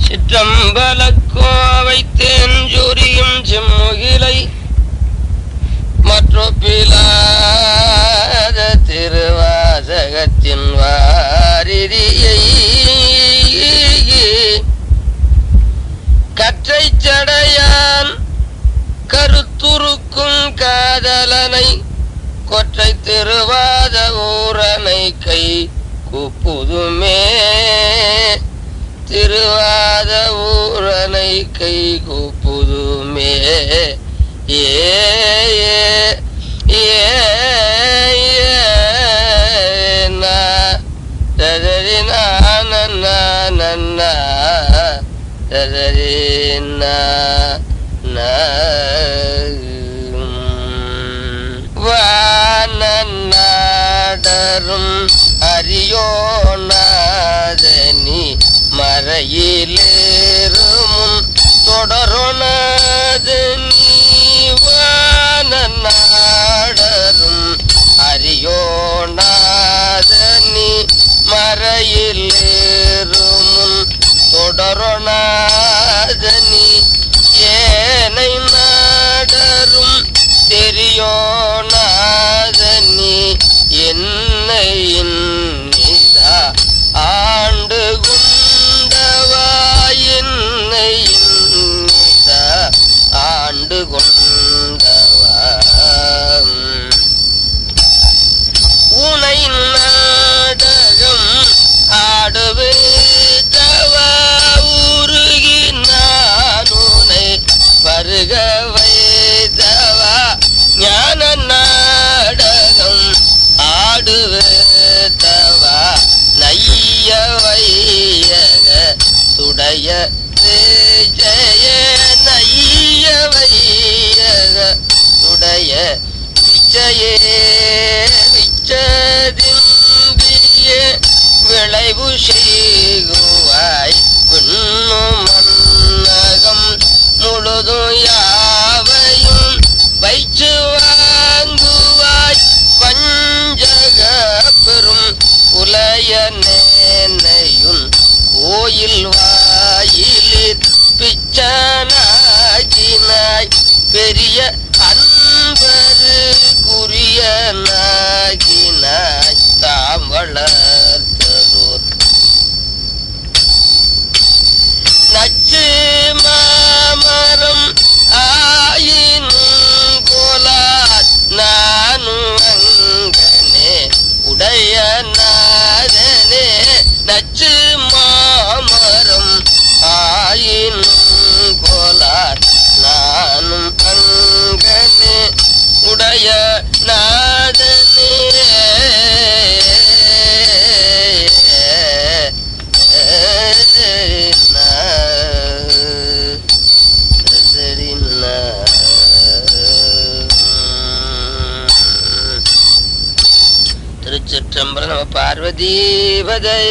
சிற்றம்பலக்கோவை தேஞ்சொரியும் செம்முகிலை மற்றொப்பிலாத திருவாசகத்தின் வாரிதியை கற்றைச் சடையான் கருத்துருக்கும் காதலனை கொற்றை திருவாத ஊரனை கை கூப்புதுமே திருவாத ஊரனை கை கூப்புதுமே ஏ ஏ, ஏ, ஏ, நா, ததரி நா, நன்னா, நன்னா, ததரி நா, நா, ம். வானநாடரும் அரியோநாதனி மறையிலேறுமுன் தொடருணதனி வானநாடரும் அரியோநாதனி மறையிலேறுமுன் தொடருணாதனி ஏனை நாடரும் தெரியோநாதனி என்னை இந்நிதா ஆண்டு குண்டவா என்னை இந்நிதா ஆண்டு கொண்டவா உனை நாடகம் ஆடுவேதவா உருகி நான் உனை வருக வைதவா ஞான நாடகம் ஆடுவேதவா நைய வையக துடைய ஜெய நைய வையக துடைய விச்சயே விச்சதின்பிய விளைவு செய்குவாய் விண்ணும் மன்னகம் முழுதும் யாவையும் வைச்சு வாங்குவாய் பஞ்சக பெரும் உலய நேனையுன் கோயில் வாயிலில் பிச்சனாக்கினாய் பெரிய அன்பரு குறிய நாகினாய் தாம் வளர்த்ததோர் நச்சு மாமரம் ஆயினும் கோலார் நானும் அங்கனே உடைய நாதனே நச்சு மாமரம் ஆயினும் கோலார் நானும் அங்கனே உடைய நாதனே திருச்சிற்றம்பலம் நம பார்வதீபதே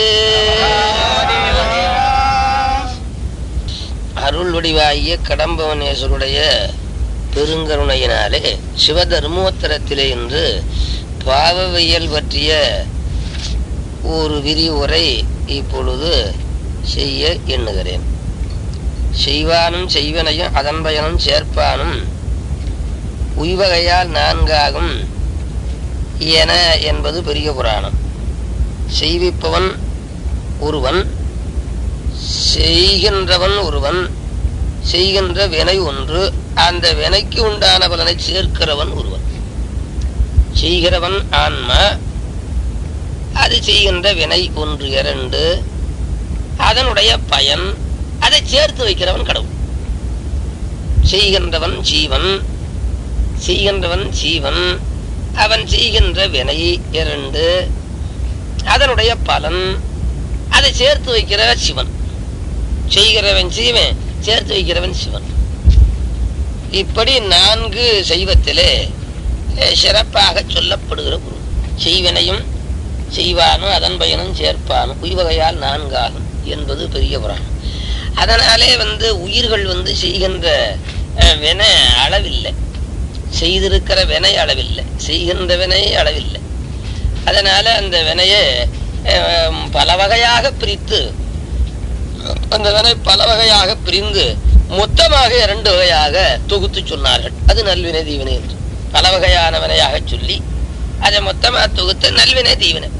அருள் வடிவாகிய கடம்பவனேஸ்வருடைய பெருங்கருணையினாலே சிவதர்மோத்தரத்திலே இன்று பாவவியல் பற்றிய ஒரு விரிவுரை இப்பொழுது செய்ய எண்ணுகிறேன் செய்வானும் செய்வனையும் அதன் பயனும் சேர்ப்பானும் உய்வகையால் நான்காகும் என என்பது பெரிய புராணம் செய்விப்பவன் ஒருவன் செய்கின்றவன் ஒருவன் செய்கின்ற வினை ஒன்று அந்த வினைக்கு உண்டான பலனை சேர்க்கிறவன் ஒருவன் செய்கிறவன் ஆன்மா அது செய்கின்ற வினை ஒன்று இரண்டு அதனுடைய பயன் அதை சேர்த்து வைக்கிறவன் கடவுள் செய்கின்றவன் ஜீவன் செய்கின்றவன் ஜீவன் அவன் செய்கின்ற வினை இரண்டு அதனுடைய பலன் அதை சேர்த்து வைக்கிற சிவன் செய்கிறவன் சீவன் சேர்த்து வைக்கிறவன் சிவன் இப்படி நான்கு செய்வத்திலே அஹ், சிறப்பாக சொல்லப்படுகிற குரு செய்வினையும் செய்வானும் அதன் பயனும் சேர்ப்பானும் உய்வகையால் நான்காகும் என்பது பெரிய புராணம் அதனாலே வந்து உயிர்கள் வந்து செய்கின்ற அஹ், வின அளவில்லை செய்திருக்கிற வினை அளவில்லை செய்கின்ற வினை அளவில்லை அதனால அந்த வினையை அஹ், பல வகையாக பிரித்து அந்த வினை பல வகையாக பிரிந்து மொத்தமாக இரண்டு வகையாக தொகுத்து சொன்னார்கள் அது நல்வினை தீவினை என்று பல வகையான வினையாக சொல்லி அதை மொத்தமாக தொகுத்து நல்வினை தீவினை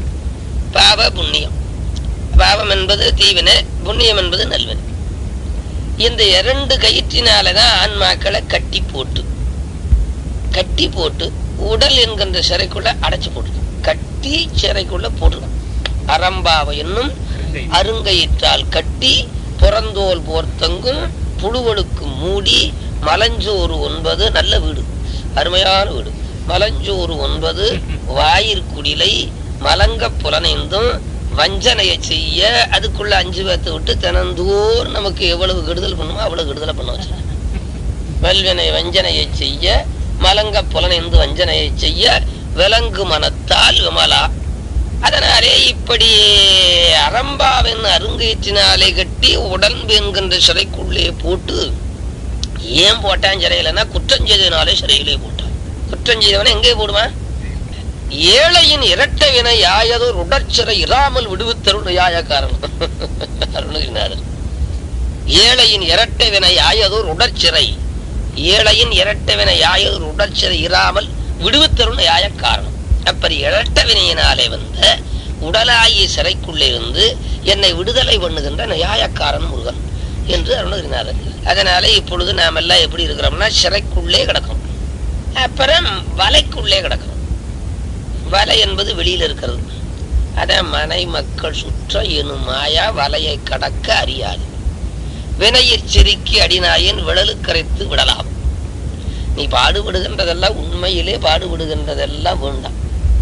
பாவ புண்ணியம் பாவம் என்பது தீவினை புண்ணியம் என்பது நல்வினை இந்த இரண்டு கயிற்றினாலதான் ஆன்மாக்களை கட்டி போட்டு கட்டி போட்டு உடல் என்கின்ற சிறைக்குள்ள அடைச்சு போட்டு கட்டி சிறைக்குள்ள போட்டுருக்கான் அறம்பாவை என்னும் அருங்கயிற்றால் கட்டி புறந்தோல் போர்த்தங்கும் புழுவலுக்கு மூடி மலஞ்சோறு ஒன்பது நல்ல வீடு அருமையான வீடு மலஞ்சோறு ஒன்பது வாயிற்குடிலை மலங்க புலனைந்தும் வஞ்சனையை செய்ய அதுக்குள்ள அஞ்சு பேர்த்த விட்டு தினந்தோறும் நமக்கு எவ்வளவு கெடுதல் பண்ணுமோ அவ்வளவு கெடுதலை பண்ண வச்சு வல்வினை வஞ்சனையை செய்ய மலங்க புலனைந்து வஞ்சனையை செய்ய விலங்கு மனத்தால் விமலா அதனாலே இப்படி அரம்பாவின் அருங்கயிற்றினாலே கட்டி உடம்பு என்கின்ற சிறைக்குள்ளே போட்டு ஏன் போட்டான் சிறையிலன்னா குற்றம் செய்தனாலே சிறையிலே போட்டான் குற்றம் செய்தவனை எங்கே போடுவான் ஏழையின் இரட்டை வினை யாயதோர் உடற்சிறை இராமல் விடுவித்தருள் யாய காரணம் அருணகிரிநாதர் ஏழையின் இரட்டை வினை யாயதோர் உடற்சிறை ஏழையின் இரட்டை வினை யாயதோர் உடற்சிறை இராமல் விடுவித்தருள் யாய காரணம் அப்படி இரட்ட வினையினாலே வந்த உடலாகிய சிறைக்குள்ளே இருந்து என்னை விடுதலை பண்ணுகின்ற நியாயக்காரன் முருகன் என்று அருணகிரிநாதர் அதனால இப்பொழுது நாம் எல்லாம் எப்படி இருக்கிறோம்னா சிறைக்குள்ளே கிடக்கும் அப்புறம் வலைக்குள்ளே கிடக்கும் வலை என்பது வெளியில இருக்கிறது அதான் மனை மக்கள் சுற்ற எனும் மாயா வலையை கடக்க அறியாது வினையிற் செருக்கி அடிநாயின் விழலு கரைத்து விடலாம் நீ பாடுபடுகின்றதெல்லாம் உண்மையிலே பாடுபடுகின்றதெல்லாம் வேண்டாம்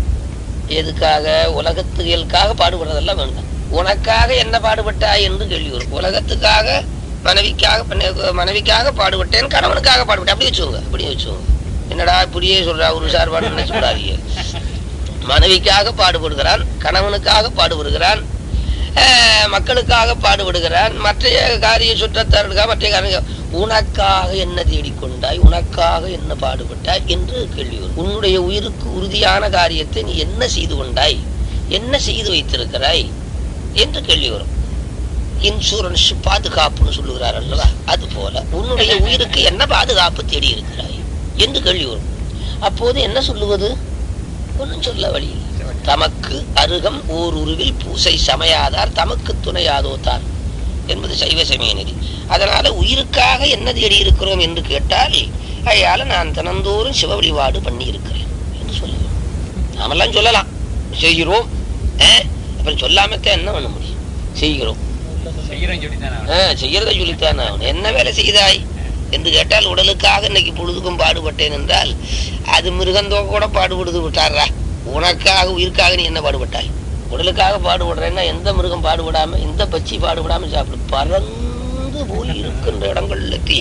எதுக்காக உலகத்துகளுக்காக பாடுபடுறதெல்லாம் வேண்டாம் உனக்காக என்ன பாடுபட்டாய் என்று கேள்வி வரும் உலகத்துக்காக மனைவிக்காக பண்ண- மனைவிக்காக பாடுபட்டேன் கணவனுக்காக பாடுபட்டேன் அப்படி வச்சுக்கோங்க அப்படி வச்சுக்கோங்க என்னடா இப்படியே சொல்றா ஒரு சார்பாடு நினைச்சு விடாதீங்க மனைவிக்காக பாடுபடுகிறான் கணவனுக்காக பாடுபடுகிறான் ஆஹ், மக்களுக்காக பாடுபடுகிறான் மற்ற காரிய சுற்றத்தார்களுக்காக மற்ற காரியம் உனக்காக என்ன தேடிக்கொண்டாய் உனக்காக என்ன பாடுபட்டாய் என்று கேள்வி வரும் உன்னுடைய உயிருக்கு உறுதியான காரியத்தை நீ என்ன செய்து கொண்டாய் என்ன செய்து வைத்திருக்கிறாய் என்று கேள்வி வரும் இன்சூரன்ஸ் பாதுகாப்புன்னு சொல்லுகிறார் அல்லவா அது போல உன்னுடைய உயிருக்கு என்ன பாதுகாப்பு தேடி இருக்கிறாய் என்று கேள்வி வரும் அப்போது என்ன சொல்லுவது ஒன்றும் சொல்ல வழி இல்லை. தமக்கு அருகம் ஓர் உருவில் பூசை சமையாதார் தமக்கு துணையாதோ தான் என்பது சைவ சமய நெறி அதனால உயிருக்காக என்ன தேடி இருக்கிறோம் என்று கேட்டால் அயால நான் தினந்தோறும் சிவ வழிபாடு பண்ணி இருக்கிறேன் என்று சொல்லுவேன் நாமெல்லாம் சொல்லலாம் செய்கிறோம் அஹ், அப்புறம் சொல்லாமத்தான் என்ன பண்ண முடியும் செய்கிறோம் செய்யறேன்னு சொல்லித்தானே ஆகணும். ஆஹ், செய்யறதை சொல்லித்தான் ஆகணும். என்ன வேலை செய்தாய் என்று கேட்டால் உடலுக்காக இன்னைக்கு பொழுதுக்கும் பாடுபட்டேன் என்றால் அது மிருகந்தோக கூட பாடுபடுது விட்டாரா உனக்காக உயிருக்காக நீ என்ன பாடுபட்டாய் உடலுக்காக பாடுபடுறேன்னா எந்த மிருகம் பாடுபடாம இந்த பச்சி பாடுபடாம சாப்பிடு பறந்து போய் இருக்கின்ற இடங்களுக்கு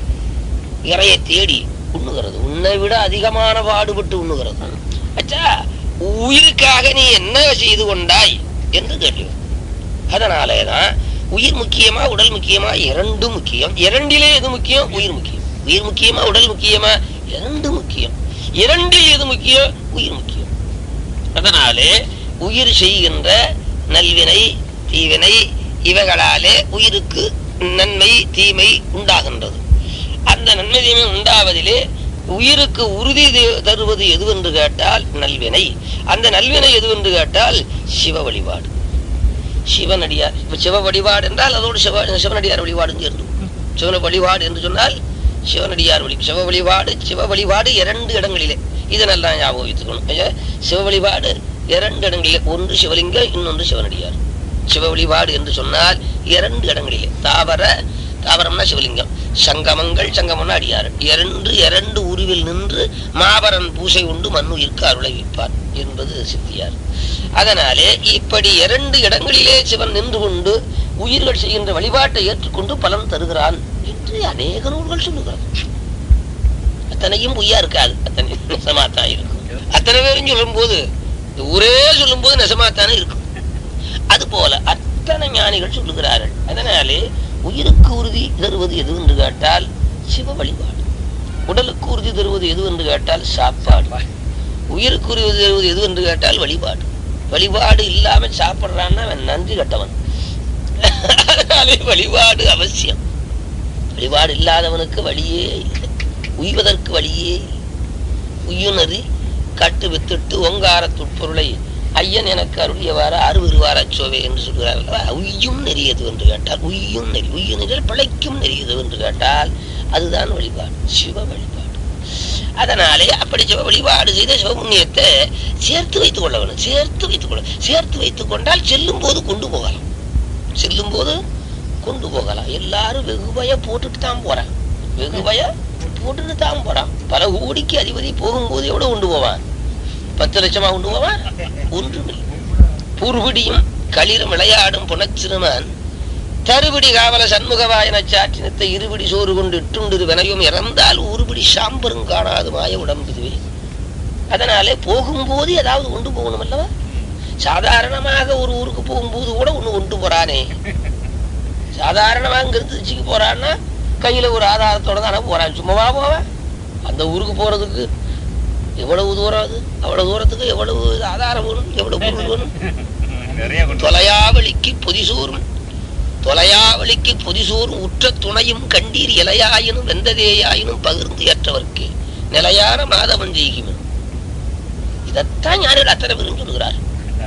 இறையை தேடி உண்ணுகிறது உன்னை விட அதிகமான பாடுபட்டு உண்ணுகிறது அச்சா உயிருக்காக நீ என்ன செய்து கொண்டாய் என்று கேள்வி அதனாலேதான் உயிர் முக்கியமா உடல் முக்கியமா இரண்டும் முக்கியம் இரண்டிலே எது முக்கியம் உயிர் முக்கியம் உயிர் முக்கியமா உடல் முக்கியமா இரண்டு முக்கியம் இரண்டில் எது முக்கியம் உயிர் முக்கியம் அதனாலே உயிர் செய்கின்ற நல்வினை தீவினை இவைகளாலே உயிருக்கு நன்மை தீமை உண்டாகின்றது அந்த நன்மை தீமை உண்டாவதிலே உயிருக்கு உறுதி த- தருவது எதுவென்று கேட்டால் நல்வினை அந்த நல்வினை எதுவென்று கேட்டால் சிவ வழிபாடு சிவனடியார் இப்ப சிவ வழிபாடு என்றால் அதோடு சிவ சிவனடியார் வழிபாடும் சேர்ந்து சிவன வழிபாடு என்று சொன்னால் சிவனடியார் வழி சிவ வழிபாடு சிவ வழிபாடு இரண்டு இடங்களிலே இதை நல்லா ஞாபகம் வைத்துக்கணும் ஐயா, சிவ வழிபாடு இரண்டு இடங்களிலே ஒன்று சிவலிங்கம் இன்னொன்று சிவனடியார் சிவ வழிபாடு என்று சொன்னால் இரண்டு இடங்களிலே தாவர தாவரம்னா சிவலிங்கம் சங்கமங்கள் சங்கமம்னா அடியார் இரண்டு இரண்டு உருவில் நின்று மாபரன் பூசை உண்டு மண்ணுயிர்க்கு அருளை வைப்பார் என்பது சித்தியார் அதனாலே இப்படி இரண்டு இடங்களிலே சிவன் நின்று கொண்டு உயிர்கள் செய்கின்ற வழிபாட்டை ஏற்றுக்கொண்டு பலன் தருகிறான் என்று அநேக நூல்கள் சொல்லுகிறார் அத்தனையும் பொய்யா இருக்காது அத்தனை நெசமாத்தான் இருக்கும் அத்தனை பேரும் சொல்லும் போது ஊரே சொல்லும் போது நெசமாத்தானே இருக்கும் அது போல அத்தனை ஞானிகள் சொல்லுகிறார்கள் அதனாலே உயிருக்கு உறுதி தருவது எது என்று கேட்டால் சிவ வழிபாடு உடலுக்கு உறுதி தருவது எது என்று கேட்டால் சாப்பாடு உயிருக்கு உறுதி தருவது எது என்று கேட்டால் வழிபாடு வழிபாடு இல்லாம சாப்பிடுறான்னா அவன் நன்றி கட்டவன் அதனால அதனாலே வழிபாடு அவசியம் வழிபாடு இல்லாதவனுக்கு வழியே இல்லை உய்வதற்கு வழியே இல்லை உய்யுணரி கட்டு வித்துட்டு ஓங்கார துட்பொருளை ஐயன் எனக்கு அருளியவாறு அருவிருவார சோவே என்று சொல்கிறார் அல்லவா உய்யும் நெறியது என்று கேட்டால் உய்யும் நெறி உய்யு நெறியில் பிழைக்கும் நெறியது என்று கேட்டால் அதுதான் வழிபாடு சிவ வழிபாடு அதனாலே அப்படி சிவ வழிபாடு செய்த சிவபுண்ணியத்தை சேர்த்து வைத்துக் கொள்ள வேணும் சேர்த்து வைத்துக் கொள்ள சேர்த்து வைத்துக் கொண்டால் செல்லும் போது கொண்டு போகலாம் செல்லும் போது கொண்டு போகலாம் எல்லாரும் வெகுபய போட்டுட்டு தான் போறான் வெகுபய போட்டுட்டு தான் போறான் பல கோடிக்கு அதிபதி போகும்போது எவ்வளவு கொண்டு போவான் பத்து லட்சமா கொண்டு போவான் ஒன்றுமில்லை பூர்வடியும் களிரும் விளையாடும் புனச்சிறுமான் தருபிடி காவல சண்முகவாயன சாற்றினத்தை இருபிடி சோறு கொண்டு இட்டுண்டு வினையும் இறந்தால் ஒருபிடி சாம்பரும் காணாது மாய உடம்புதுவே அதனாலே போகும்போது ஏதாவது கொண்டு போகணும் அல்லவா சாதாரணமாக ஒரு ஊருக்கு போகும்போது கூட ஒண்ணு கொண்டு போறானே சாதாரணமா இங்க இருந்து திருச்சிக்கு போறான்னா கையில ஒரு ஆதாரத்தோட தானே போறான் சும்மாவா போவேன் அந்த ஊருக்கு போறதுக்கு எவ்வளவு தூரம் அது அவ்வளவு தூரத்துக்கு எவ்வளவு ஆதாரம் வேணும் எவ்வளவு பொருள் வேணும் நிறைய கொண்டு தொலையாவளிக்கு பொதிசூரும் தொலையாவளிக்கு பொதிசூரும் உற்ற துணையும் கண்டீர் இலையாயினும் வெந்ததேயாயினும் பகிர்ந்து ஏற்றவர்க்கு நிலையான மாதவன் ஜெயிக்கும் இதைத்தான் ஞானிகள் அத்தனை பேரும் சொல்கிறார்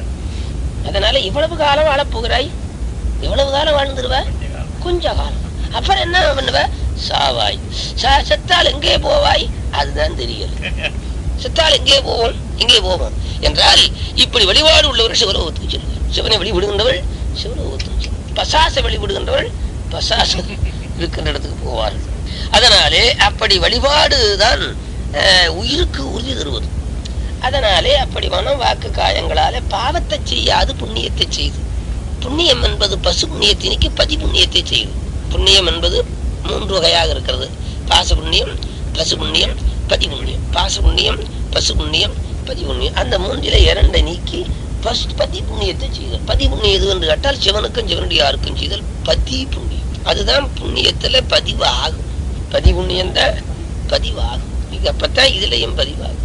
அதனால இவ்வளவு காலம் வாழப் போகிறாய் எவ்வளவு காலம் வாழ்ந்துருவ கொஞ்ச காலம் அப்புறம் என்ன பண்ணுவ சாவாய் சா- செத்தால் எங்கே போவாய் அதுதான் தெரியல செத்தால் எங்கே போவோம் எங்கே போவோம் என்றால் இப்படி வழிபாடு உள்ளவர் சிவலோகத்துக்கு செல்வார் சிவனை வழிபடுகின்றவள் சிவலோகத்துக்கு செல்வார் பசாச வழிபடுகின்றவள் பசாச இருக்கின்ற இடத்துக்கு போவார்கள் அதனாலே அப்படி வழிபாடு தான் உயிருக்கு உறுதி தருவது அதனாலே அப்படி மனம் வாக்கு காயங்களாலே பாவத்தை செய்யாது புண்ணியத்தை செய்து புண்ணியம் என்பது பசு புண்ணியத்தினிக்கு பதி புண்ணியத்தை செய்து புண்ணியம் என்பது மூன்று வகையாக இருக்கிறது பாச புண்ணியம் பசு புண்ணியம் பதி புண்ணியம் பாச புண்ணியம் பசு புண்ணியம் பதி புண்ணியம் அந்த மூன்றில இரண்டை நீக்கி பஸ் பதி புண்ணியத்தை செய்தல் பதி புண்ணியம் எது என்று கேட்டால் சிவனுக்கும் சிவனுடையாருக்கும் செய்தல் பதி புண்ணியம் அதுதான் புண்ணியத்துல பதிவாகும் பதி புண்ணியம் தான் பதிவாகும் இது அப்பத்தான் இதுலயும் பதிவாகும்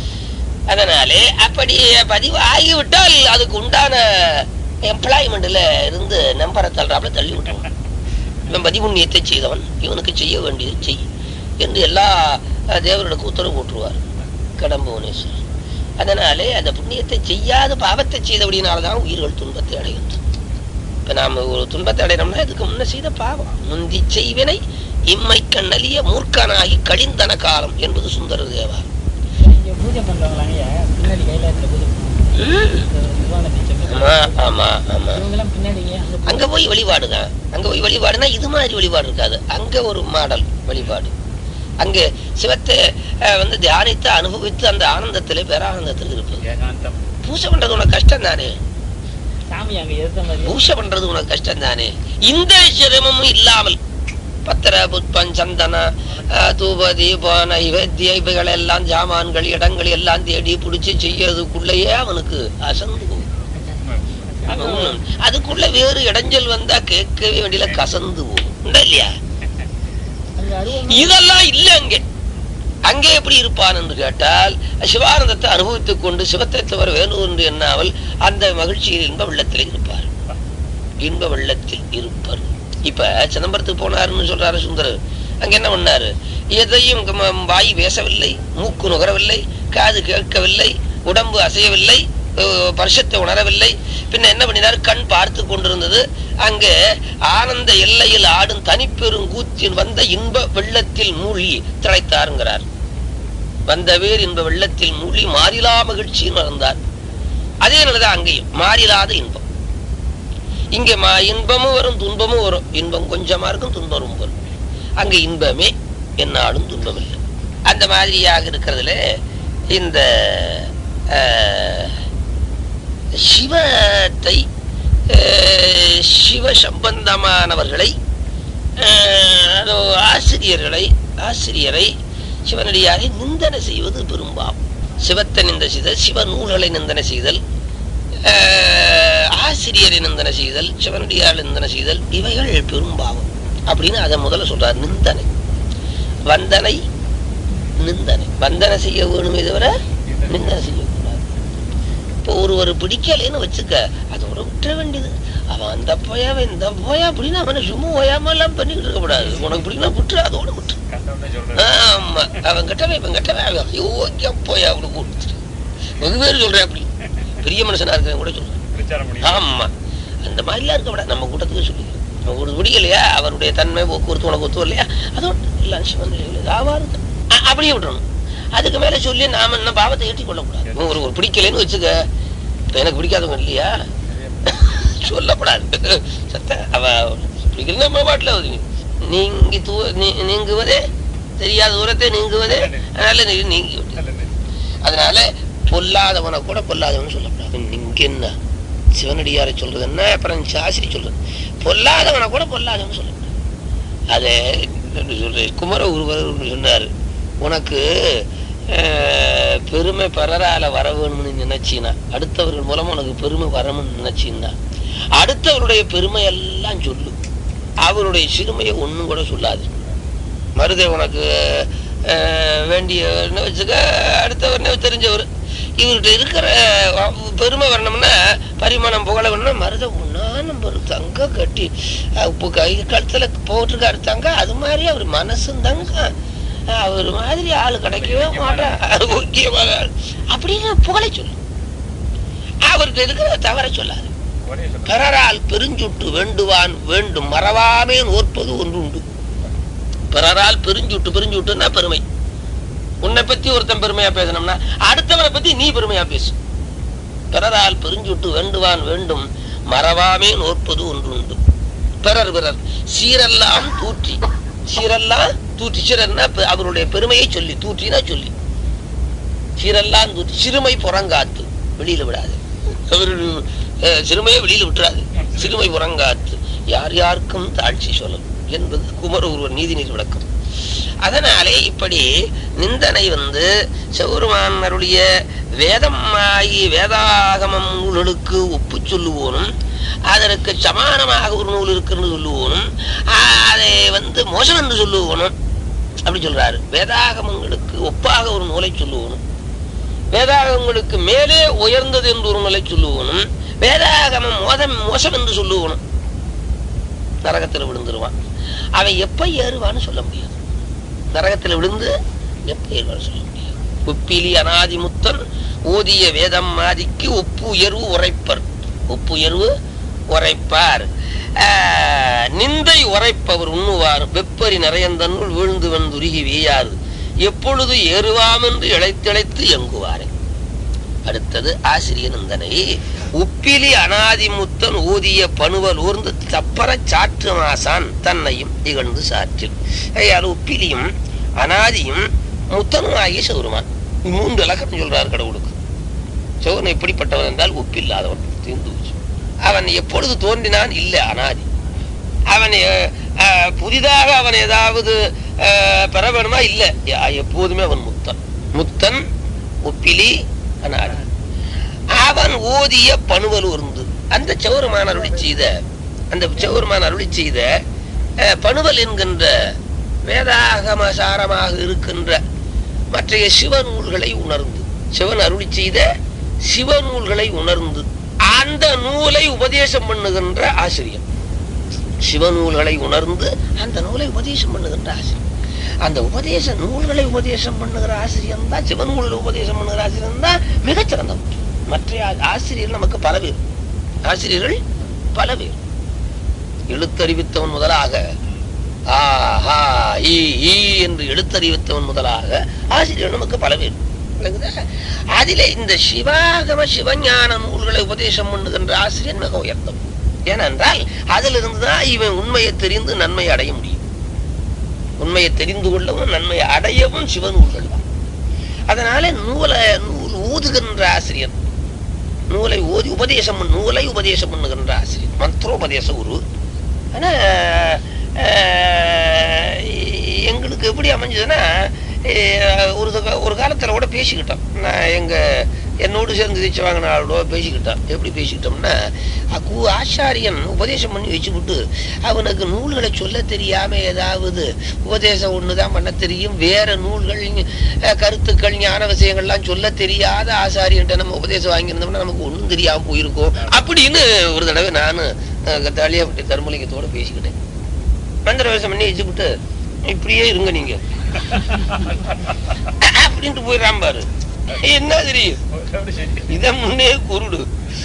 அதனாலே அப்படி பதிவு ஆகிவிட்டால் அதுக்கு உண்டான எம்ப்ளாய்மெண்ட்ல இருந்து நம்பரை தள்ளுறாப்புல தள்ளி விட்டுருவான் இவன் பதிபுண்ணியத்தை செய்தவன் இவனுக்கு செய்ய வேண்டியது செய் என்று எல்லா அஹ், தேவர்களுக்கும் உத்தரவு போட்டுருவார் கடம்புவனேஸ்வரர் அதனாலே அந்த புண்ணியத்தை செய்யாத பாவத்தை செய்தபடினால்தான் உயிர்கள் துன்பத்தை அடைகின்றது இப்ப நாம ஒரு துன்பத்தை அடையணும்னா இதுக்கு முன்ன செய்த பாவம் முந்தி செய்வினை இம்மை கண்ணலிய மூர்க்கனாகி கழிந்தன காலம் என்பது சுந்தர தேவா இங்க பூஜை பண்றவங்களாங்க பின்னாடி கைலாயத்துல பூஜை ம். நிர்வாண தீட்சை ஆமா ஆமா ஆமா இவங்கெல்லாம் பின்னாடிங்க அங்க அங்க போய் வழிபாடுதான் அங்க போய் வழிபாடுனா இது மாதிரி வழிபாடு இருக்காது அங்க ஒரு மாடல் வழிபாடு அங்கே சிவத்தை அஹ், வந்து தியானித்து அனுபவித்து அந்த ஆனந்தத்திலே பேரானந்தத்தில் இருப்பது ஏகாந்தம் பூஜை பண்றது உனக்கு கஷ்டம் தானே சாமி அங்க எதிர்த்த மாதிரி பூஜை பண்றது உனக்கு கஷ்டம் தானே இந்த சிரமமும் இல்லாமல் பத்திர புஷ்பம் சந்தன அஹ், தூப தீபம் நைவேத்திய இவைகள் எல்லாம் ஜாமான்கள் இடங்கள் எல்லாம் தேடி பிடிச்சி செய்யறதுக்குள்ளேயே அவனுக்கு அசந்து போகும் அவன் ஒண்ணும் அதுக்குள்ள வேறு இடைஞ்சல் வந்தா கேட்கவே வேண்டியல கசந்து போகும் உண்டா இல்லையா அங்க அருவம் இதெல்லாம் இல்ல அங்கே அங்கே எப்படி இருப்பான் என்று கேட்டால் சிவானந்தத்தை அனுபவித்துக் கொண்டு சிவத்தை தவிர வேணும் என்று எண்ணாமல் அந்த மகிழ்ச்சியில் இன்ப வெள்ளத்தில் இருப்பார் இன்ப வெள்ளத்தில் இருப்பார் இப்ப சிதம்பரத்துக்கு போனாருன்னு சொல்றாரு சுந்தரர் அங்க என்ன பண்ணாரு எதையும் க- வாய் பேசவில்லை மூக்கு நுகரவில்லை காது கேட்கவில்லை உடம்பு அசையவில்லை அஹ் பரிசத்தை உணரவில்லை பின்ன என்ன பண்ணினார் கண் பார்த்து கொண்டிருந்தது அங்கே ஆனந்த எல்லையில் ஆடும் தனிப்பெருங்கூத்தின் வந்த இன்ப வெள்ளத்தில் மூழ்கி திளைத்தாருங்கிறார் வந்த வேர் இன்ப வெள்ளத்தில் மூழ்கி மாறிலா மகிழ்ச்சின்னு இருந்தார் அதே நிலைதான் அங்கேயும் மாறிலாத இன்பம் இங்க மா இன்பமும் வரும் துன்பமும் வரும் இன்பம் கொஞ்சமா இருக்கும் துன்பம் ரொம்ப வரும் அங்க இன்பமே என்னாலும் துன்பம் இல்லை அந்த மாதிரியாக இருக்கிறதுல இந்த அஹ், சிவத்தை அஹ், சிவ சம்பந்தமானவர்களை அஹ், அதோ ஆசிரியர்களை ஆசிரியரை சிவனடியாரை நிந்தனை செய்வது பெரும்பாவம் சிவத்தை நிந்த செய்தல் சிவ நூல்களை நிந்தனை செய்தல் அஹ், ஆசிரியரை நிந்தனை செய்தல் சிவனடியார் நிந்தனை செய்தல் இவைகள் பெரும்பாவம் அப்படின்னு அதை முதல்ல சொல்றார் நிந்தனை வந்தனை நிந்தனை வந்தனை செய்ய வேணுமே தவிர நிந்தனை செய்யக்கூடாது இப்போ ஒருவர் பிடிக்கலைன்னு வச்சுக்க அதோட விட்டுற வேண்டியது அவன் அந்த போயா அவன் இந்த போயா அப்படின்னு அவனை சும்மா ஓயாம எல்லாம் பண்ணிட்டு இருக்கக்கூடாது உனக்கு பிடிக்கணும் விட்டுரு அதோட விட்டு கண்டவனே சொல்றேன் ஆமா அவன் கெட்டவன் இவன் கெட்டவன் அவன் யோக்கிய போயா அவனு கொடுத்துட்டு வெகு பேர் சொல்றேன் அப்படி பெரிய மனுஷனா இருக்கவன் கூட சொல்றேன் பிரச்சாரம் பண்ணி ஆமா அந்த மாதிரிலாம் இருக்க விட நம்ம கூட்டத்துக்கு சொல்லி நம்ம ஒரு பிடிக்கலையா அவருடைய தன்மை போக்குவரத்து உனக்கு ஒத்து இல்லையா அதோட எல்லாம் சிவன் ஆவாரு அப்படியே விட்டுறணும் அதுக்கு மேல சொல்லி நாம என்ன பாவத்தை ஏற்றி கொள்ளக்கூடாது ஒரு ஒரு பிடிக்கலைன்னு வச்சுக்க இப்ப எனக்கு பிடிக்காதவங்க இல்லையா சொல்லக்கூடாது சத்த அவ பிடிக்கல நம்ம பாட்டுல ஒதுங்கி. நீங்கி தூ நீ- நீங்குவதே தெரியாத தூரத்தை நீங்குவதே அதனால நீ நீங்கி விட்டு நல்லது. அதனால பொல்லாதவனை கூட பொல்லாதவன் சொல்லக்கூடாது நீங்க என்ன சிவனடியாரை சொல்றது என்ன அப்புறம் சாஸ்திரி சொல்றது பொல்லாதவனை கூட பொல்லாதவன் சொல்லக்கூடாது அது என்ன சொல்றது குமர ஒருவர் சொன்னாரு உனக்கு அஹ், பெருமை பலரால வர வேணும்னு நினைச்சீனா அடுத்தவர்கள் மூலமா உனக்கு பெருமை வரணும்னு நினைச்சீன்னா அடுத்தவருடைய பெருமை எல்லாம் சொல்லு அவருடைய சிறுமையை ஒண்ணும் கூட சொல்லாது மருதை உனக்கு அஹ், வேண்டிய என்ன வச்சுக்க அடுத்தவர் தெரிஞ்சவர் இவர்கிட்ட இருக்கிற அஹ், பெருமை வரணும்னா பரிமாணம் புகழ வேணும்னா மருதை ஒன்னா நம்பர் தங்க கட்டி அஹ், இப்போ கை கழுத்துல போட்டிருக்காரு தங்க அது மாதிரி அவர் மனசும் தங்க அஹ், அவர் மாதிரி ஆள் கிடைக்கவே மாட்டான் முக்கியமாக அப்படின்னு புகழை சொல்லு அவர்கிட்ட இருக்கிற தவற சொல்லாது ஒரே சொல்றேன். பிறரால் பெருஞ்சுட்டு வேண்டுவான் வேண்டும் மறவாமே நோற்பது ஒன்று உண்டு பிறரால் பெருஞ்சுட்டு பெருஞ்சுட்டுன்னா பெருமை உன்னை பத்தி ஒருத்தன் பெருமையா பேசணும்னா அடுத்தவனை பத்தி நீ பெருமையா பேசு பிறரால் பெருஞ்சுட்டு வேண்டுவான் வேண்டும் மறவாமே நோற்பது ஒன்று உண்டு பிறர் பிறர் சீரெல்லாம் தூற்றி சீரெல்லாம் தூற்றி சீரன்னா பெ- அவருடைய பெருமையை சொல்லி தூற்றினா சொல்லி சீரெல்லாம் தூற்றி சிறுமை புறங்காத்து வெளியில விடாது அவர் அஹ், சிறுமையை வெளியில விட்டுறாது சிறுமை புறங்காத்து யார் யாருக்கும் தாழ்ச்சி சொல்லணும் என்பது குமர ஒருவர் நீதிநீர் விளக்கம் அதனாலே இப்படி நிந்தனை வந்து செவுருமான் அருளிய வேதமாகி வேதாகமம் நூல்களுக்கு ஒப்பு சொல்லுவோனும் அதற்கு சமானமாக ஒரு நூல் இருக்குன்னு சொல்லுவோனும் ஆஹ், அதை வந்து மோசம் என்று சொல்லுவோனும் அப்படி சொல்றாரு வேதாகமங்களுக்கு ஒப்பாக ஒரு நூலை சொல்லுவோனும் வேதாகமங்களுக்கு மேலே உயர்ந்தது என்று ஒரு நிலை சொல்லுவனும் வேதாகமம் மோதம் மோசம் என்று சொல்லுவனும் நரகத்தில் விழுந்துருவான் அவன் எப்ப ஏறுவான்னு சொல்ல முடியாது நரகத்தில் விழுந்து எப்ப ஏறுவான்னு சொல்ல முடியாது உப்பிலி அனாதி முத்தன் ஓதிய வேதம் மாதிக்கு ஒப்பு உயர்வு உரைப்பர் ஒப்பு உயர்வு உரைப்பார் ஆஹ், நிந்தை உரைப்பவர் உண்ணுவார் வெப்பரி நிறையந்தன்னுள் வீழ்ந்து வந்துருகி வீயாது எப்பொழுது ஏறுவாமென்று இழைத்திழைத்து எங்குவாரே அடுத்தது ஆசிரிய நந்தனை உப்பிலி அனாதிமுத்தன் ஊதிய பணுவல் ஊர்ந்து தப்பற சாற்று மாசான் தன்னையும் இகழ்ந்து சாற்றில் ஐயால் உப்பிலியும் அனாதியும் முத்தனும் ஆகிய சௌருமான் மூன்று இலக்கணம் சொல்றார் கடவுளுக்கு சௌரன் எப்படிப்பட்டவன் என்றால் உப்பில்லாதவன் தீர்ந்து போச்சு. அவன் எப்பொழுது தோன்றினான் இல்லை அனாதி அவன் அஹ், அஹ், புதிதாக அவன் ஏதாவது அஹ், பெற வேணுமா இல்ல யா- எப்போதுமே அவன் முத்தன் முத்தன் ஒப்பிலி அனாதி அவன் ஓதிய பணுவல் உருந்து அந்த சௌரமான அருளி செய்த அந்த சௌரமான அருளி செய்த அஹ், பணுவல் என்கின்ற வேதாகம சாரமாக இருக்கின்ற மற்றைய சிவநூல்களை உணர்ந்து சிவன் அருளி செய்த சிவநூல்களை உணர்ந்து அந்த நூலை உபதேசம் பண்ணுகின்ற ஆசிரியர் சிவநூல்களை உணர்ந்து அந்த நூலை உபதேசம் பண்ணுகின்ற ஆசிரியர் அந்த உபதேச நூல்களை உபதேசம் பண்ணுகிற ஆசிரியர் தான் சிவநூல்களை உபதேசம் பண்ணுகிற ஆசிரியர் தான் மிகச்சிறந்தவர் மற்ற ஆ- ஆசிரியர் நமக்கு பல பேர் ஆசிரியர்கள் பல பேர் எழுத்தறிவித்தவன் முதலாக ஆ, ஹா, ஈ, ஈ என்று எழுத்தறிவித்தவன் முதலாக ஆசிரியர் நமக்கு பல பேர் விளங்குதா? அதிலே இந்த சிவாகம சிவஞான நூல்களை உபதேசம் பண்ணுகின்ற ஆசிரியர் மிக உயர்ந்தவன் ஏனென்றால் அதிலிருந்து தான் இவன் உண்மையை தெரிந்து நன்மை அடைய முடியும் உண்மையை தெரிந்து கொள்ளவும் நன்மை அடையவும் சிவநூல்கள் தான் அதனால நூலை நூல் ஊதுகின்ற ஆசிரியர் நூலை ஓதி உபதேசம் பண்ணு- நூலை உபதேசம் பண்ணுகின்ற ஆசிரியர் மந்திரோபதேச குரு ஆனா அஹ், எங்களுக்கு எப்படி அமைஞ்சதுன்னா அஹ், ஒரு தக- ஒரு காலத்துல கூட பேசிக்கிட்டோம் நான் எங்க என்னோடு சேர்ந்து தீட்சை வாங்கின ஆளோட பேசிக்கிட்டோம் எப்படி பேசிக்கிட்டோம்னா அக்கு ஆச்சாரியன் உபதேசம் பண்ணி வச்சுக்கிட்டு அவனுக்கு நூல்களை சொல்ல தெரியாம ஏதாவது உபதேசம் ஒண்ணுதான் பண்ண தெரியும் வேற நூல்கள் அஹ், கருத்துக்கள் ஞான விஷயங்கள்லாம் சொல்ல தெரியாத ஆசாரியன்ட்ட நம்ம உபதேசம் வாங்கியிருந்தோம்னா நமக்கு ஒண்ணும் தெரியாம போயிருக்கும் அப்படின்னு ஒரு தடவை நான் தாலியாப்பட்டி தர்மலிங்கத்தோட பேசிக்கிட்டேன் மந்திர வேஷம் பண்ணி வச்சுக்கிட்டு இப்படியே இருங்க நீங்க அப்படின்ட்டு போயிடறான் பாரு என்ன தெரியும் இத முன்னே குருடு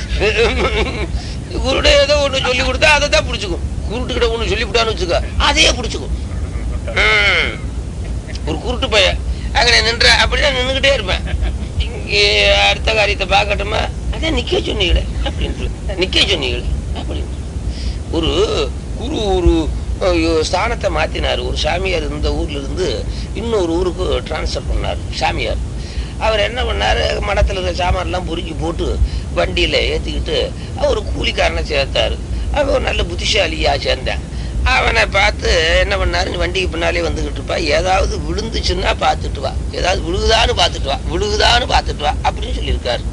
குருடு ஏதோ ஒண்ணு சொல்லி கொடுத்தா அதை தான் பிடிச்சுக்கும் குருட்டுக்கிட்ட ஒண்ணு சொல்லி விட்டான்னு வச்சுக்க அதையே பிடிச்சுக்கும் ம். ஒரு குருட்டு பைய அங்கே நின்ற அப்படிதான் நின்றுகிட்டே இருப்பேன் இங்கே அடுத்த காரியத்தை பார்க்கட்டுமா அதான் நிக்க சொன்னீங்களே அப்படின்ட்டு நிக்க சொன்னீங்களே அப்படின்ட்டு ஒரு குரு ஒரு ஐயோ, ஸ்தானத்தை மாத்தினார் ஒரு சாமியார் இந்த ஊர்ல இருந்து இன்னொரு ஊருக்கு டிரான்ஸ்ஃபர் பண்ணார் சாமியார் அவர் என்ன பண்ணாரு மடத்துல இருக்க சாமான்லாம் பொறுக்கி போட்டு வண்டியில ஏத்திக்கிட்டு ஒரு கூலிக்காரனை சேர்த்தாரு அவன் ஒரு நல்ல புத்திசாலியா சேர்ந்தேன் அவனை பார்த்து என்ன பண்ணாரு நீ வண்டிக்கு பின்னாலே வந்துகிட்டு இருப்பா ஏதாவது விழுந்துச்சுன்னா பார்த்துட்டு வா ஏதாவது விழுகுதான்னு பார்த்துட்டு வா விழுகுதான்னு பார்த்துட்டு வா அப்படின்னு சொல்லியிருக்காரு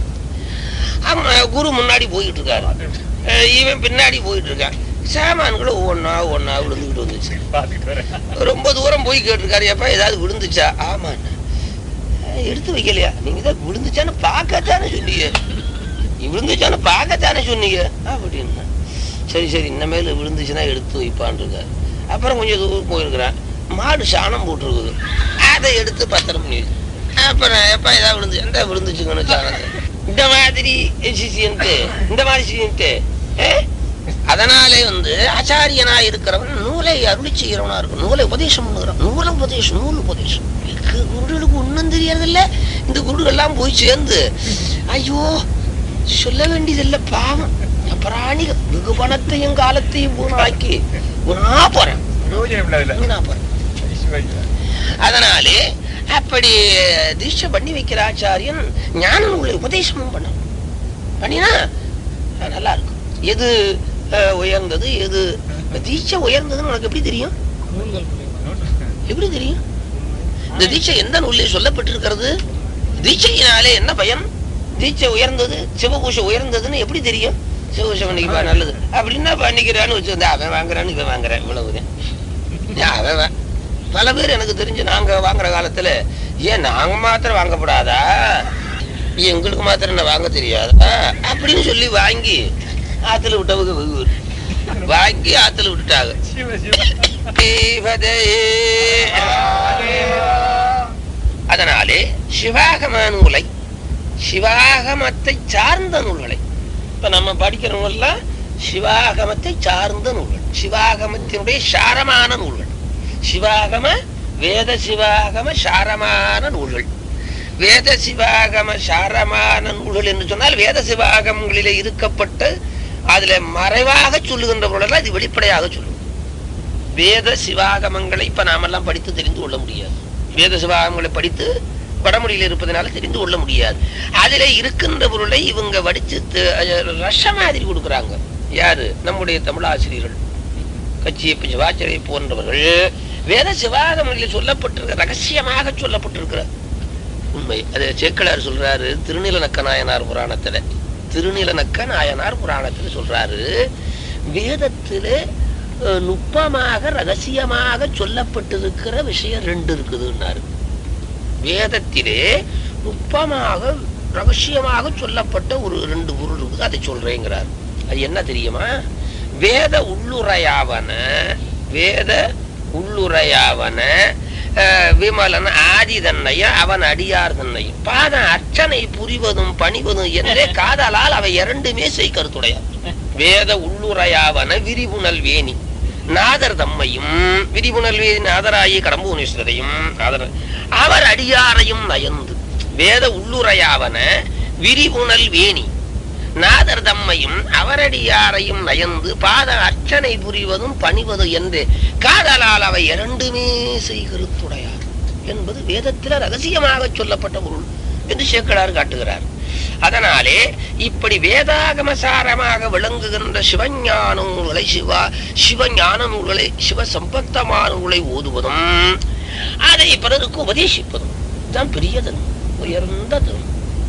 அவன் குரு முன்னாடி போயிட்டு இருக்காரு அஹ் இவன் பின்னாடி போயிட்டு இருக்கான் சாமான்களும் ஒவ்வொன்றா ஒவ்வொன்றா விழுந்துக்கிட்டு வந்துச்சு பாத்துட்டு வரேன் ரொம்ப தூரம் போய் கேட்டிருக்காரு எப்ப ஏதாவது விழுந்துச்சா ஆமாண்ணா அஹ் எடுத்து வைக்கலையா நீங்க தான் விழுந்துச்சான்னு பார்க்கத்தானே சொன்னீங்க நீ விழுந்துச்சான்னு பார்க்கத்தானே சொன்னீங்க அப்படின்னா சரி சரி இனிமேல் விழுந்துச்சுன்னா எடுத்து வைப்பான் இருக்காரு அப்புறம் கொஞ்சம் தூரம் போயிருக்கிறான் மாடு சாணம் போட்டிருக்குது அதை எடுத்து பத்திரம் பண்ணி வச்சு. அப்புறம் எப்ப ஏதாவது விழுந்து எந்த விழுந்துச்சுங்கன்னு சாணத்தை இந்த மாதிரி சிசின்ட்டு இந்த மாதிரி சிசின்ட்டு அதனாலே வந்து ஆச்சாரியனா இருக்கிறவன் நூலை அருளி செய்கிறவனா இருக்கும் நூலை உபதேசம் பண்ணுகிறான் நூலை உபதேசம் நூல் உபதேசம் இதுக்கு குருடுகளுக்கு ஒன்றும் தெரியறதில்ல இந்த குருடுகள்லாம் போய் சேர்ந்து ஐயோ சொல்ல வேண்டியதில்லை பாவம் பிராணிகள் வெகு பணத்தையும் காலத்தையும் பூனாக்கி உணா போறேன் யோஜனை இல்லாத உணா போறேன் அதனாலே அப்படி தீட்சை பண்ணி வைக்கிற ஆச்சாரியன் ஞான நூலை உபதேசமும் பண்ண பண்ணினா அஹ், நல்லா இருக்கும் எது அஹ், உயர்ந்தது எது தீட்சை உயர்ந்ததுன்னு உனக்கு எப்படி தெரியும் நூல்கள் மூலியமா எப்படி தெரியும் இந்த தீட்சை எந்த நூலில் சொல்லப்பட்டிருக்கிறது தீட்சையினாலே என்ன பயன் தீட்சை உயர்ந்தது சிவபூஷை உயர்ந்ததுன்னு எப்படி தெரியும் சிவபூஷை பண்ணிக்கப்பா நல்லது அப்படின்னா பண்ணிக்கிறான்னு வச்சிருந்தா அவன் வாங்குறான்னு இவன் வாங்குறான் இவ்வளவுதான் ஏன் அவன் வா- பல பேர் எனக்கு தெரிஞ்சு நாங்க வாங்குற காலத்துல ஏன் நாங்க மாத்திரம் வாங்கப்படாதா எங்களுக்கு மாத்திரம் என்ன வாங்க தெரியாதா அப்படின்னு சொல்லி வாங்கி ஆத்துல விட்டவங்க வெகு பேர். வாங்கி ஆத்துல விட்டுட்டாங்க சிவ சிவ தேவதே. அதனாலே சிவாகம நூலை சிவாகமத்தை சார்ந்த நூல்களை இப்ப நம்ம படிக்கிற நூல்லாம் சிவாகமத்தை சார்ந்த நூல்கள் சிவாகமத்தினுடைய சாரமான நூல்கள் சிவாகம வேத சிவாகம சாரமான நூல்கள் வேத சிவாகம சாரமான நூல்கள் என்று சொன்னால் வேத சிவாகமங்களிலே இருக்கப்பட்ட அதுல மறைவாக சொல்லுகின்ற பொருளெல்லாம் இது வெளிப்படையாக சொல்லும் வேத சிவாகமங்களை இப்ப நாமெல்லாம் படித்து தெரிந்து கொள்ள முடியாது வேத சிவாகமங்களை படித்து வடமொழியில் இருப்பதனால தெரிந்து கொள்ள முடியாது அதிலே இருக்கின்ற பொருளை இவங்க வடிச்சு த- ரச மாதிரி கொடுக்குறாங்க யாரு நம்முடைய தமிழாசிரியர்கள் கச்சியப்ப சிவாச்சாரிய போன்றவர்கள் வேத சிவாகமங்களில் சொல்லப்பட்டிருக்க ரகசியமாக சொல்லப்பட்டிருக்கிற உண்மை அது சேக்கலார் சொல்றாரு திருநிலநக்க நாயனார் புராணத்துல திருநிலநக்க நாயனார் புராணத்துல சொல்றாரு வேதத்திலே அஹ், நுட்பமாக ரகசியமாக சொல்லப்பட்டிருக்கிற விஷயம் ரெண்டு இருக்குதுன்னாரு வேதத்திலே நுட்பமாக ரகசியமாக சொல்லப்பட்ட ஒரு ரெண்டு பொருள் இருக்குது அதை சொல்றேங்கிறார் அது என்ன தெரியுமா வேத உள்ளுரையாவன வேத உள்ளுரையாவன அஹ், விமலன் ஆதி தன்னையும் அவன் அடியார் தன்னையும் பாதம் அர்ச்சனை புரிவதும் பணிவதும் என்றே காதலால் அவை இரண்டுமே செய் கருத்துடையார் வேத உள்ளுரையாவன விரிவுணல் வேணி நாதர் தம்மையும் விரிவுணல் வேணி நாதராயி கடம்புவனேஸ்வரரையும் நாதர் அவர் அடியாரையும் நயந்து வேத உள்ளுரையாவன விரிவுணல் வேணி நாதர் தம்மையும் அவரடியாரையும் நயந்து பாத அர்ச்சனை புரிவதும் பணிவதும் என்று காதலால் அவை இரண்டுமே செய்கருத்துடையார் என்பது வேதத்தில் ரகசியமாக சொல்லப்பட்ட பொருள் என்று சேக்கடார் காட்டுகிறார் அதனாலே இப்படி வேதாகமசாரமாக விளங்குகின்ற சிவஞான நூல்களை சிவா சிவஞான நூல்களை சிவ சம்பந்தமான நூலை ஓதுவதும் அதை பிறருக்கு உபதேசிப்பதும் இதுதான் பெரிய தர்மம் உயர்ந்த தர்மம்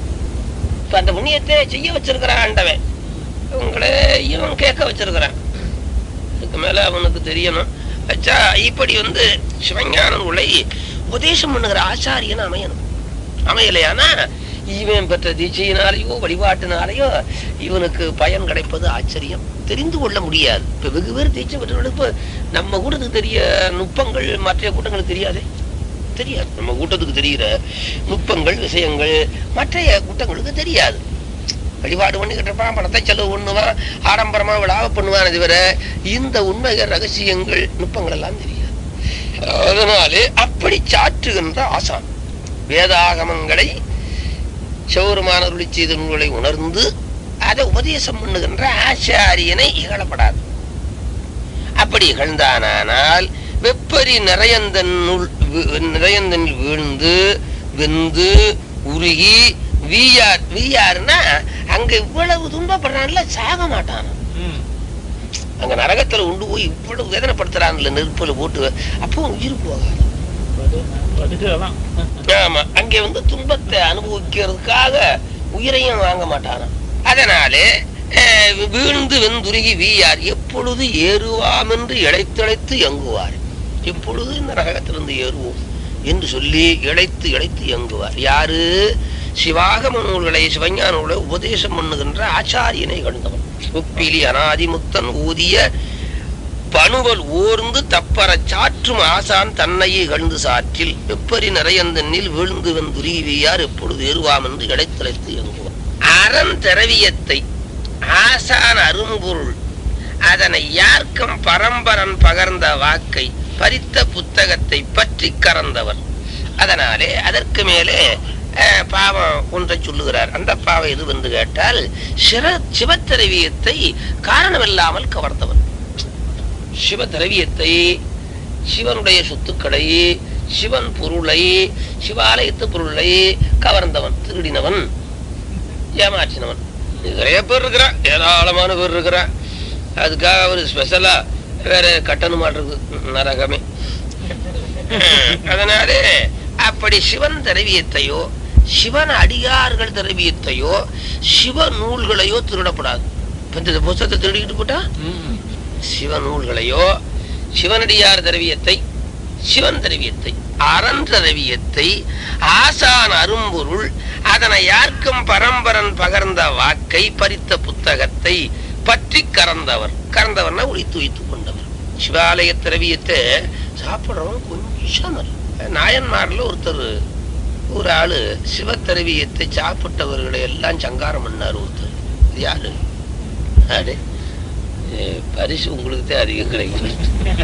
இப்ப அந்த புண்ணியத்தை செய்ய வச்சிருக்கிறான் ஆண்டவன் உங்களை இவன் கேட்க வச்சிருக்கிறான் இதுக்கு மேல அவனுக்கு தெரியணும் வச்சா இப்படி வந்து சிவஞான நூலை உபதேசம் பண்ணுகிற ஆச்சாரியன் அமையணும் அமையலையானா இவன் பெற்ற தீட்சையினாலேயோ வழிபாட்டினாலேயோ இவனுக்கு பயன் கிடைப்பது ஆச்சரியம் தெரிந்து கொள்ள முடியாது இப்ப வெகு பேர் தீட்சை பெற்றவர்களுக்கு நம்ம கூட்டத்துக்கு தெரிய நுட்பங்கள் மற்ற கூட்டங்களுக்கு தெரியாதே தெரியாது நம்ம கூட்டத்துக்கு தெரிகிற நுட்பங்கள் விஷயங்கள் மற்றைய கூட்டங்களுக்கு தெரியாது வழிபாடு பண்ணிக்கிட்டு இருப்பான் பணத்தை செலவு பண்ணுவான் ஆடம்பரமா விழாவை பண்ணுவான் தவிர இந்த உண்மைகள் ரகசியங்கள் நுட்பங்கள் எல்லாம் தெரியாது அதனாலே அப்படி சாற்றுகின்ற ஆசான் வேதாகமங்களை சௌரமானவர்களை செய்த நூல்களை உணர்ந்து அதை உபதேசம் பண்ணுகின்ற ஆச்சாரியனை இகழப்படாது அப்படி இகழ்ந்தானால் வெப்பரி நிறையந்தனுள் வி- நிறையந்தனில் வீழ்ந்து வெந்து உருகி வீயார் வீயார்னா அங்க இவ்வளவு துன்பப்படுறான்ல சாக மாட்டான் ம். அங்க நரகத்துல உண்டு போய் இவ்வளவு வேதனைப்படுத்துறான்ல நெருப்புல போட்டு அப்போ உயிர் போகாது பதுக்கலாம் ஆமா அங்கே வந்து துன்பத்தை அனுபவிக்கிறதுக்காக உயிரையும் வாங்க மாட்டானாம் அதனாலே அஹ், வீழ்ந்து வெந்துருகி வீயார் எப்பொழுது ஏறுவாம் என்று இழைத்தழைத்து இயங்குவார் எப்பொழுது இந்த நரகத்திலிருந்து ஏறுவோம் என்று சொல்லி இழைத்து இழைத்து இயங்குவார் யாரு சிவாகம நூல்களை சிவஞான நூலை உபதேசம் பண்ணுகின்ற ஆச்சாரியனை கண்டவன் உப்பிலி அனாதிமுத்தன் ஊதிய பணுவல் ஓர்ந்து தப்பறச் சாற்றும் ஆசான் தன்னையே இகழ்ந்து சாற்றில் எப்பரி நிறையந்தனில் வீழ்ந்து வந்துருவியார் எப்பொழுது ஏறுவாம் என்று இடைத்தலைத்து எங்குவார் அறன் திரவியத்தை ஆசான் அரும்பொருள் அதனை யார்க்கம் பரம்பரன் பகர்ந்த வாக்கை பறித்த புத்தகத்தை பற்றி கறந்தவர் அதனாலே அதற்கு மேலே அஹ், பாவம் ஒன்றை சொல்லுகிறார் அந்த பாவம் எதுவென்று கேட்டால் சிர சிவத்திரவியத்தை காரணமில்லாமல் கவர்ந்தவர் சிவ திரவியத்தை சிவனுடைய சொத்துக்களை சிவன் பொருளை சிவாலயத்து பொருளை கவர்ந்தவன் திருடினவன் ஏமாற்றினவன் நிறைய பேர் இருக்கிறான் ஏராளமான பேர் இருக்கிறான் அதுக்காக அவர் ஸ்பெஷலா வேற கட்டணமா இருக்கு நரகமே அதனாலே அப்படி சிவன் திரவியத்தையோ சிவன் அடியார்கள் திரவியத்தையோ சிவ நூல்களையோ திருடப்படாது இப்ப இந்த புத்தகத்தை திருடிக்கிட்டு போட்டா ம். சிவ நூல்களையோ சிவனடியார் திரவியத்தை சிவன் திரவியத்தை அறன் திரவியத்தை ஆசான் அரும்பொருள் அதனை யார்க்கும் பரம்பரன் பகர்ந்த வாக்கை பறித்த புத்தகத்தை பற்றி கறந்தவர் கறந்தவர்னா ஒழித்து வைத்துக் கொண்டவர் சிவாலய திரவியத்தை சாப்பிடுறவன் கொஞ்சம் அல்ல. நாயன்மார்ல ஒருத்தர் ஒரு ஆளு சிவத்திரவியத்தை சாப்பிட்டவர்களை எல்லாம் சங்காரம் பண்ணார் ஒருத்தர் இது யாரு அடே ஏ, பரிசு உங்களுக்கு தான் அதிகம் கிடைக்கும்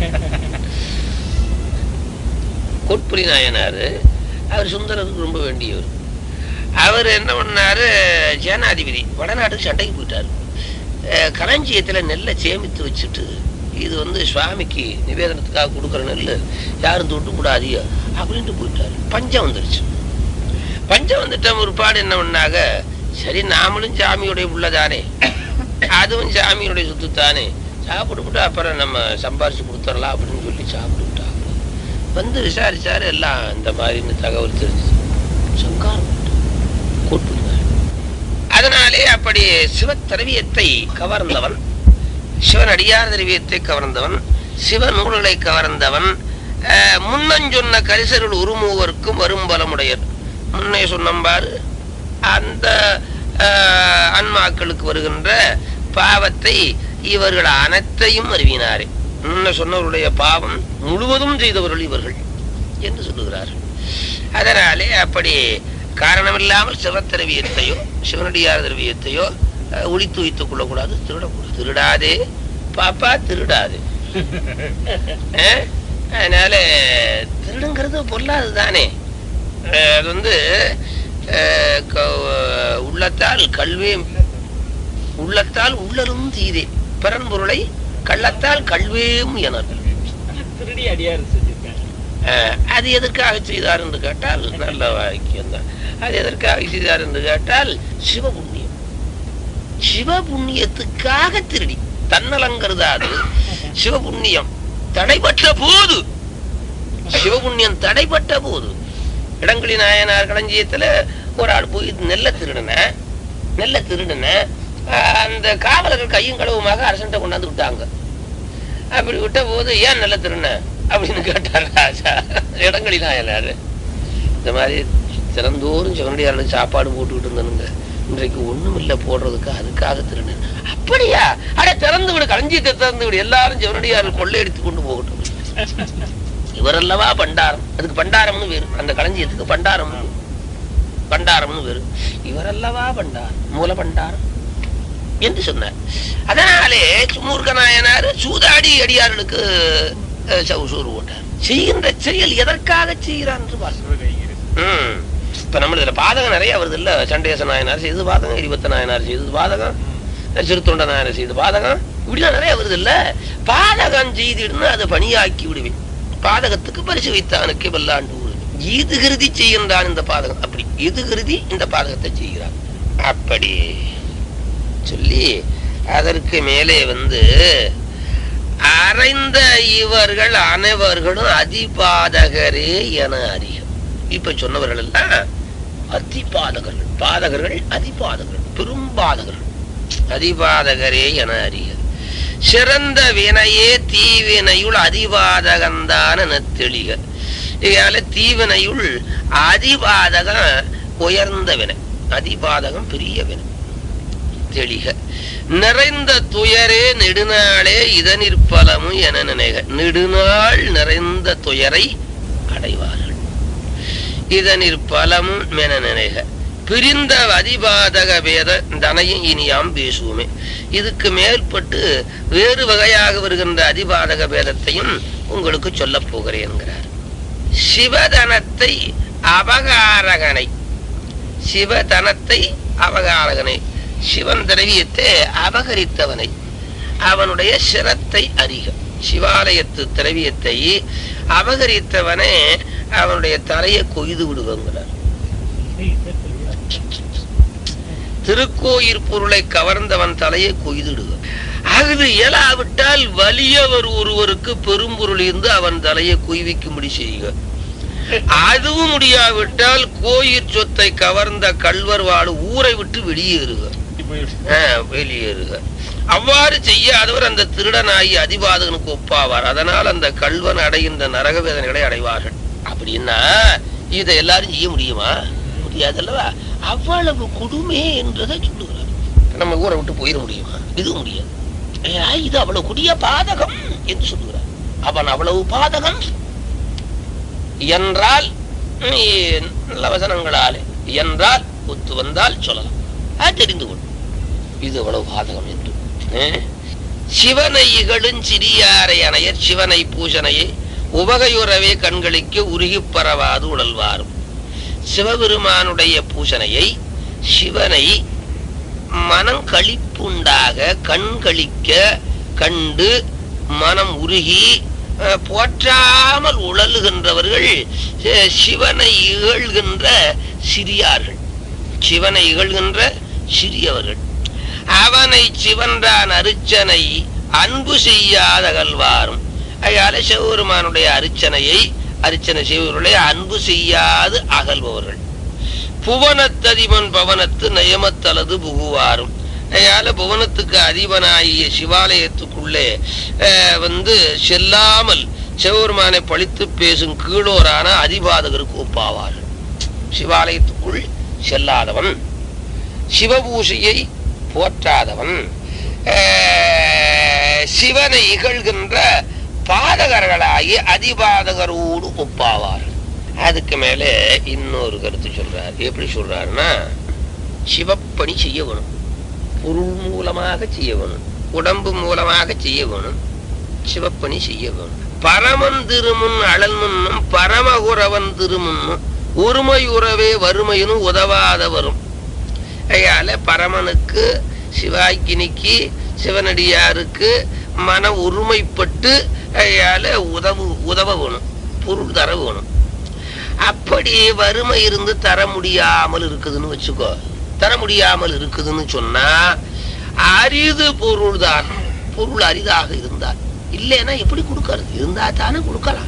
கோட்புரி நாயனார் அவர் சுந்தரருக்கு ரொம்ப வேண்டியவர் அவர் என்ன பண்ணாரு சேனாதிபதி வடநாட்டுக்கு சண்டைக்கு போயிட்டார் அஹ், களஞ்சியத்துல நெல்லை சேமித்து வச்சுட்டு இது வந்து சுவாமிக்கு நிவேதனத்துக்காக கொடுக்குற நெல் யாரும் தொட்டு கூடாதியோ அப்படின்ட்டு போயிட்டாரு பஞ்சம் வந்துருச்சு பஞ்சம் வந்துட்ட ஒருபாடு என்ன பண்ணாங்க சரி நாமளும் சாமியுடைய உள்ளதானே அதுவும் சாமியுடைய சொத்து தானே சாப்பிட்டுவிட்டு அப்புறம் நம்ம சம்பாரிச்சு கொடுத்துடலாம் அப்படின்னு சொல்லி சாப்பிட்டுவிட்டாங்க வந்து விசாரிச்சாரு எல்லாம் இந்த மாதிரின்னு தகவல் தெரிஞ்சு சங்காரம் கூட்டுனார் அதனாலே அப்படி சிவத்திரவியத்தை கவர்ந்தவன் சிவன் அடியார் திரவியத்தை கவர்ந்தவன் சிவ நூல்களை கவர்ந்தவன் அஹ், முன்னஞ்சொன்ன கரிசருள் உருமூவர்க்கும் வரும் பலமுடையர் முன்னே சொன்னம்பாரு அந்த அஹ், ஆன்மாக்களுக்கு வருகின்ற பாவத்தை இவர்கள் அனைத்தையும் அறிவினாரே முன்ன சொன்னவருடைய பாவம் முழுவதும் செய்தவர்கள் இவர்கள் என்று சொல்லுகிறார்கள் அதனாலே அப்படி காரணமில்லாமல் சிவத்திரவியத்தையோ சிவனடியார் திரவியத்தையோ அஹ், ஒளித்து வைத்துக் கொள்ளக்கூடாது திருடக்கூடாது திருடாதே பாப்பா திருடாதே அஹ், அதனால திருடுங்கிறது பொல்லாது தானே அஹ், அது வந்து அஹ், க- உள்ளத்தால் கல்வே உள்ளத்தால் உள்ளரும் தீதே பிறன் பொருளை கள்ளத்தால் கல்வேம் எனல் திருடி அடியார் செஞ்சிருக்காங்க அஹ், அது எதற்காக செய்தார் என்று கேட்டால் நல்ல வாக்கியம் தான் அது எதற்காக செய்தார் என்று கேட்டால் சிவபுண்ணியம் சிவபுண்ணியத்துக்காக திருடி தன்னலங்கருதாது சிவபுண்ணியம் தடைபற்ற போது சிவபுண்ணியம் தடைப்பட்ட போது இடங்களி நாயனார் களஞ்சியத்துல ஒரு ஆள் போய் நெல்ல திருடுன நெல்ல திருடுன ஆஹ் அந்த காவலர்கள் கையும் களவுமாக அரசன்ட்ட கொண்டாந்து விட்டாங்க அப்படி விட்ட போது ஏன் நெல்ல திருடுன அப்படின்னு கேட்டார் ராஜா இடங்களி நாயனார் இந்த மாதிரி திறந்தோறும் சிவனடியார்களுக்கு சாப்பாடு போட்டுக்கிட்டு இருந்தனுங்க இன்றைக்கு ஒண்ணும் இல்ல போடுறதுக்கு அதுக்காக திருடன் அப்படியா அட திறந்து விடு களஞ்சியத்தை திறந்து விடு எல்லாரும் சிவனடியார்கள் கொள்ளையடித்து கொண்டு போகட்டும் இவரல்லவா பண்டாரம் அதுக்கு பண்டாரம்னு வேறு அந்த களஞ்சியத்துக்கு பண்டாரம் பண்டாரம்னு வேறு இவரல்லவா பண்டாரம் மூல பண்டாரம் என்று சொன்னார் அதனாலே சுமூர்க்க நாயனார் சூதாடி அடியார்களுக்கு அஹ், சவு சோறு போட்டார் செய்கின்ற செயல் எதற்காக செய்கிறான் என்று பார்க்கணும் ம். இப்ப நம்ம இதுல பாதகம் நிறைய வருது இல்ல சண்டேச நாயனார் செய்தது பாதகம் இடிபத்த நாயனார் செய்தது பாதகம் சிறுத்தொண்ட நாயனார் செய்தது பாதகம் இப்படிலாம் நிறைய வருது இல்ல பாதகம் செய்திடுன்னு அதை பணியாக்கி விடுவேன் பாதகத்துக்கு பரிசு வைத்தானுக்கு வெள்ளாண்டு ஊரு இது கருதி செய்கின்றான் இந்த பாதகம் அப்படி இது கருதி இந்த பாதகத்தை செய்கிறான் அப்படி சொல்லி அதற்கு மேலே வந்து அறைந்த இவர்கள் அனைவர்களும் அதிபாதகரே என அறிக இப்ப சொன்னவர்கள் எல்லாம் அதிபாதகர்கள் பாதகர்கள் அதிபாதகர்கள் பெரும்பாதகர்கள் அதிபாதகரே என அறிக சிறந்த வினையே தீவினையுள் அதிபாதகந்தான தெளிக இதால தீவினையுள் அதிபாதகம் உயர்ந்த வினை அதிபாதகம் பெரிய வினை தெளிக நிறைந்த துயரே நெடுநாளே இதனிற்பலமும் என நினைக நெடுநாள் நிறைந்த துயரை அடைவார்கள் இதனிற் பலமும் என நினைக பிரிந்த அதிபாதக பேத தனையும் இனியாம் பேசுவோமே இதுக்கு மேற்பட்டு வேறு வகையாக வருகின்ற அதிபாதக பேதத்தையும் உங்களுக்கு சொல்லப் போகிறேன்கிறார் சிவதனத்தை அபகாரகனை சிவதனத்தை அபகாரகனை சிவன் திரவியத்தை அபகரித்தவனை அவனுடைய சிரத்தை அறிக சிவாலயத்து திரவியத்தை அபகரித்தவனே அவனுடைய தலையை கொய்து விடுவங்கிறார் திருக்கோயிற் பொருளை கவர்ந்தவன் தலையை கொய்திடுக அஃது இயலாவிட்டால் வலியவர் ஒருவருக்கு பெரும்பொருள் இருந்து அவன் தலையை குய்விக்கும்படி செய்க அதுவும் முடியாவிட்டால் கோயிற் சொத்தை கவர்ந்த கல்வர் வாடு ஊரை விட்டு வெளியேறுக ஆ, வெளியேறுக அவ்வாறு செய்யாதவர் அந்த திருடனாகி அதிபாதகனுக்கு ஒப்பாவார் அதனால் அந்த கல்வன் அடைகின்ற நரக வேதனைகளை அடைவார்கள் அப்படின்னா இதை எல்லாரும் செய்ய முடியுமா முடியாதல்லவா அவ்வளவு கொடுமை என்றதை சொல்லுகிறார் நம்ம ஊரை விட்டு போயிட முடியுமா இது முடியாது ஐயா, இது அவ்வளவு கொடிய பாதகம் என்று சொல்லுகிறார் அவன் அவ்வளவு பாதகம் என்றால் நீ நல்ல வசனங்களாலே என்றால் ஒத்து வந்தால் சொல்லலாம் அது தெரிந்து கொள் இது அவ்வளவு பாதகம் என்று அஹ். சிவனை இகழும் சிறியாரை அணையர் சிவனை பூஜனையை உவகையுறவே கண்களுக்கு உருகிப் பரவாது உழல்வாரும் சிவபெருமானுடைய பூசனையை சிவனை மனம் களிப்புண்டாக கண் களிக்க கண்டு மனம் உருகி அஹ், போற்றாமல் உழலுகின்றவர்கள் அஹ், சிவனை இகழ்கின்ற சிறியார்கள் சிவனை இகழ்கின்ற சிறியவர்கள் அவனை சிவன்றான் அருச்சனை அன்பு செய்யாத கல்வாரும் அயால சிவபெருமானுடைய அர்ச்சனையை அர்ச்சனை செய்பவர்களை அன்பு செய்யாது அகல்பவர்கள் புவனத்ததிபன் பவனத்து நயமத்தலது புகுவாரும் அயால புவனத்துக்கு அதிபனாகிய சிவாலயத்துக்குள்ளே அஹ், வந்து செல்லாமல் சிவபெருமானை பழித்து பேசும் கீழோரான அதிபாதகருக்கு ஒப்பாவார்கள் சிவாலயத்துக்குள் செல்லாதவன் சிவபூஷையை போற்றாதவன் அஹ், சிவனை இகழ்கின்ற பாதகர்களாகி அதிபாதகரோடு ஒப்பாவார்கள் அதுக்கு மேல இன்னொரு கருத்து சொல்றார் எப்படி சொல்றாருன்னா சிவப்பணி செய்ய வேணும் பொருள் மூலமாக செய்ய வேணும் உடம்பு மூலமாக செய்ய வேணும் சிவப்பணி செய்ய வேணும் பரமன் திருமுன் அழல் முன்னும் பரமகுரவன் திருமுன்னும் ஒருமை உறவே வறுமையினும் உதவாத வரும் ஐயால பரமனுக்கு சிவாக்கினிக்கு சிவனடியாருக்கு மன ஒருமைப்பட்டு ஐயால உதவு உதவ வேணும் பொருள் தர வேணும் அப்படி வறுமை இருந்து தர முடியாமல் இருக்குதுன்னு வச்சுக்கோ தர முடியாமல் இருக்குதுன்னு சொன்னா அரிது பொருள் தான் பொருள் அரிதாக இருந்தால் இல்லைன்னா எப்படி கொடுக்கறது இருந்தா தானே கொடுக்கலாம்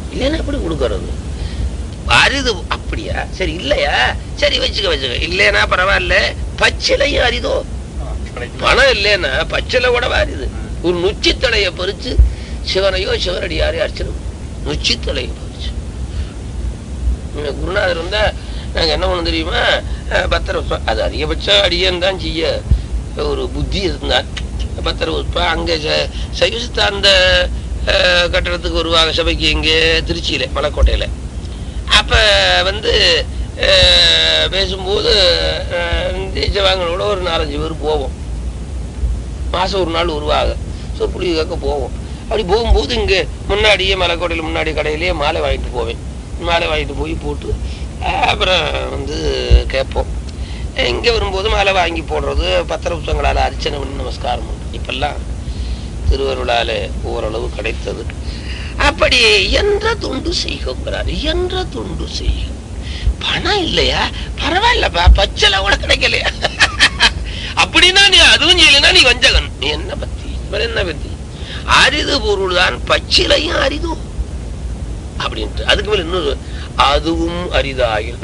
இல்லைன்னா எப்படி கொடுக்கறது அரிது அப்படியா சரி இல்லையா சரி வச்சுக்க வச்சுக்க இல்லைன்னா பரவாயில்ல பச்சிலையும் அரிதோ பணம் இல்லைன்னா பச்சிலை கூட அரிது ஒரு நுச்சித்தலையை பறிச்சு சிவனையோ சிவனடியாரையோ அர்ச்சனை நுச்சித்தலையை பறிச்சு இங்க குருநாதர் இருந்தா நாங்க என்ன பண்ண தெரியுமா அஹ் பத்திர புஷ்பம் அது அதிகபட்சம் அடியன் தான் செய்ய ஒரு புத்தி இருந்தா பத்திர புஷ்பம் அங்க ச- சைவ சித்தாந்த அஹ், கட்டடத்துக்கு வருவாங்க சபைக்கு இங்கே திருச்சியில மலைக்கோட்டையில அப்ப வந்து அஹ், பேசும்போது ஜீச்சவாங்களோட ஒரு நாலஞ்சு பேர் போவோம் மாசம் ஒரு நாள் வருவாங்க சொற்பொழி கேட்க போவோம் அப்படி போகும்போது இங்க முன்னாடியே மலைக்கோட்டையில் முன்னாடி கடையிலேயே மாலை வாங்கிட்டு போவேன் மாலை வாங்கிட்டு போய் போட்டு அஹ், அப்புறம் வந்து கேட்போம் இங்க வரும்போது மாலை வாங்கி போடுறது பத்திர புத்தகங்களால் அர்ச்சனை பண்ணி நமஸ்காரம் பண்ணுறது இப்பெல்லாம் திருவருளால ஓரளவு கிடைத்தது அப்படி என்ற தொண்டு செய்கிறார் என்ற தொண்டு செய்க பணம் இல்லையா பரவாயில்லப்பா பச்சளை கூட கிடைக்கலையா அப்படின்னா நீ அதுவும் செய்யலைன்னா நீ வஞ்சகன் நீ என்ன பத்தி வேற என்ன பத்தி அரிது பொருள் தான் பச்சிலையும் அரிது அப்படின்ட்டு அதுக்கு மேல இன்னொரு அதுவும் அரிதாயில்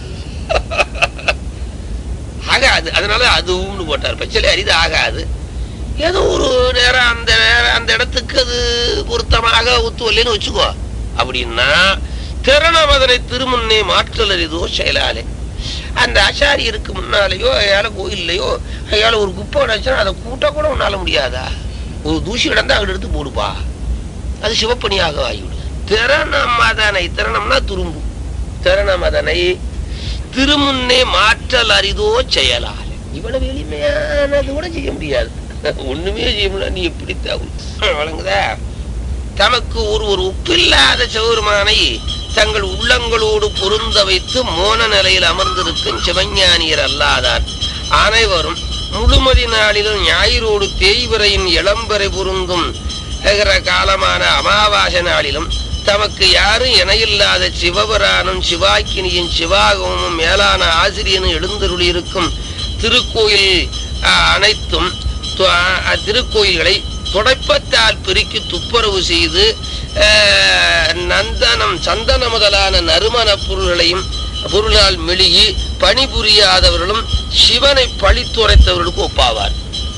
ஆகாது அதனால அதுவும்னு போட்டார் பச்சிலை அரிது ஆகாது ஏதோ ஒரு நேரம் அந்த நேரம் அந்த இடத்துக்கு அது பொருத்தமாக ஒத்துவல்லைன்னு வச்சுக்கோ அப்படின்னா திறனமதனை திருமுன்னே மாற்றல் அரிதோ செயலாலே அந்த ஆச்சாரியருக்கு முன்னாலேயோ அயால கோயில்லையோ அயால ஒரு குப்பை கிடச்சுன்னா அதை கூட்ட கூட உன்னால முடியாதா ஒரு தூசி கிடந்தா அங்கிட்டு எடுத்து போடுப்பா அது சிவப்பணியாக ஆகிவிடும் திறனமதனை திறனம்னா துரும்பு திறனமதனை திருமுன்னே மாற்றல் அரிதோ செயலாலே இவ்வளவு எளிமையானது கூட செய்ய முடியாது ஒண்ணுமே செய்ய முடியாது நீ எப்படி தகுதி வழங்குதா தமக்கு ஒரு ஒரு உப்பில்லாத சிவருமானை தங்கள் உள்ளங்களோடு பொருந்த வைத்து மோன நிலையில் அமர்ந்திருக்கும் சிவஞானியர் அல்லாதார் அனைவரும் முழுமதி நாளிலும் ஞாயிறோடு தேய்விரையின் இளம்பரை பொருந்தும் என்கிற காலமான அமாவாசை நாளிலும் தமக்கு யாரும் இணையில்லாத சிவபுரானும் சிவாக்கினியும் சிவாகமும் மேலான ஆசிரியனும் எழுந்தருளி இருக்கும் திருக்கோயில் அஹ், அனைத்தும் து- அஹ், திருக்கோயில்களை துடைப்பத்தால் பெருக்கி துப்புரவு செய்து அஹ், நந்தனம் சந்தன முதலான நறுமண பொருள்களையும் பொருளால் மெழுகி பணிபுரியாதவர்களும் சிவனை பழித்துரைத்தவர்களுக்கு ஒப்பாவார்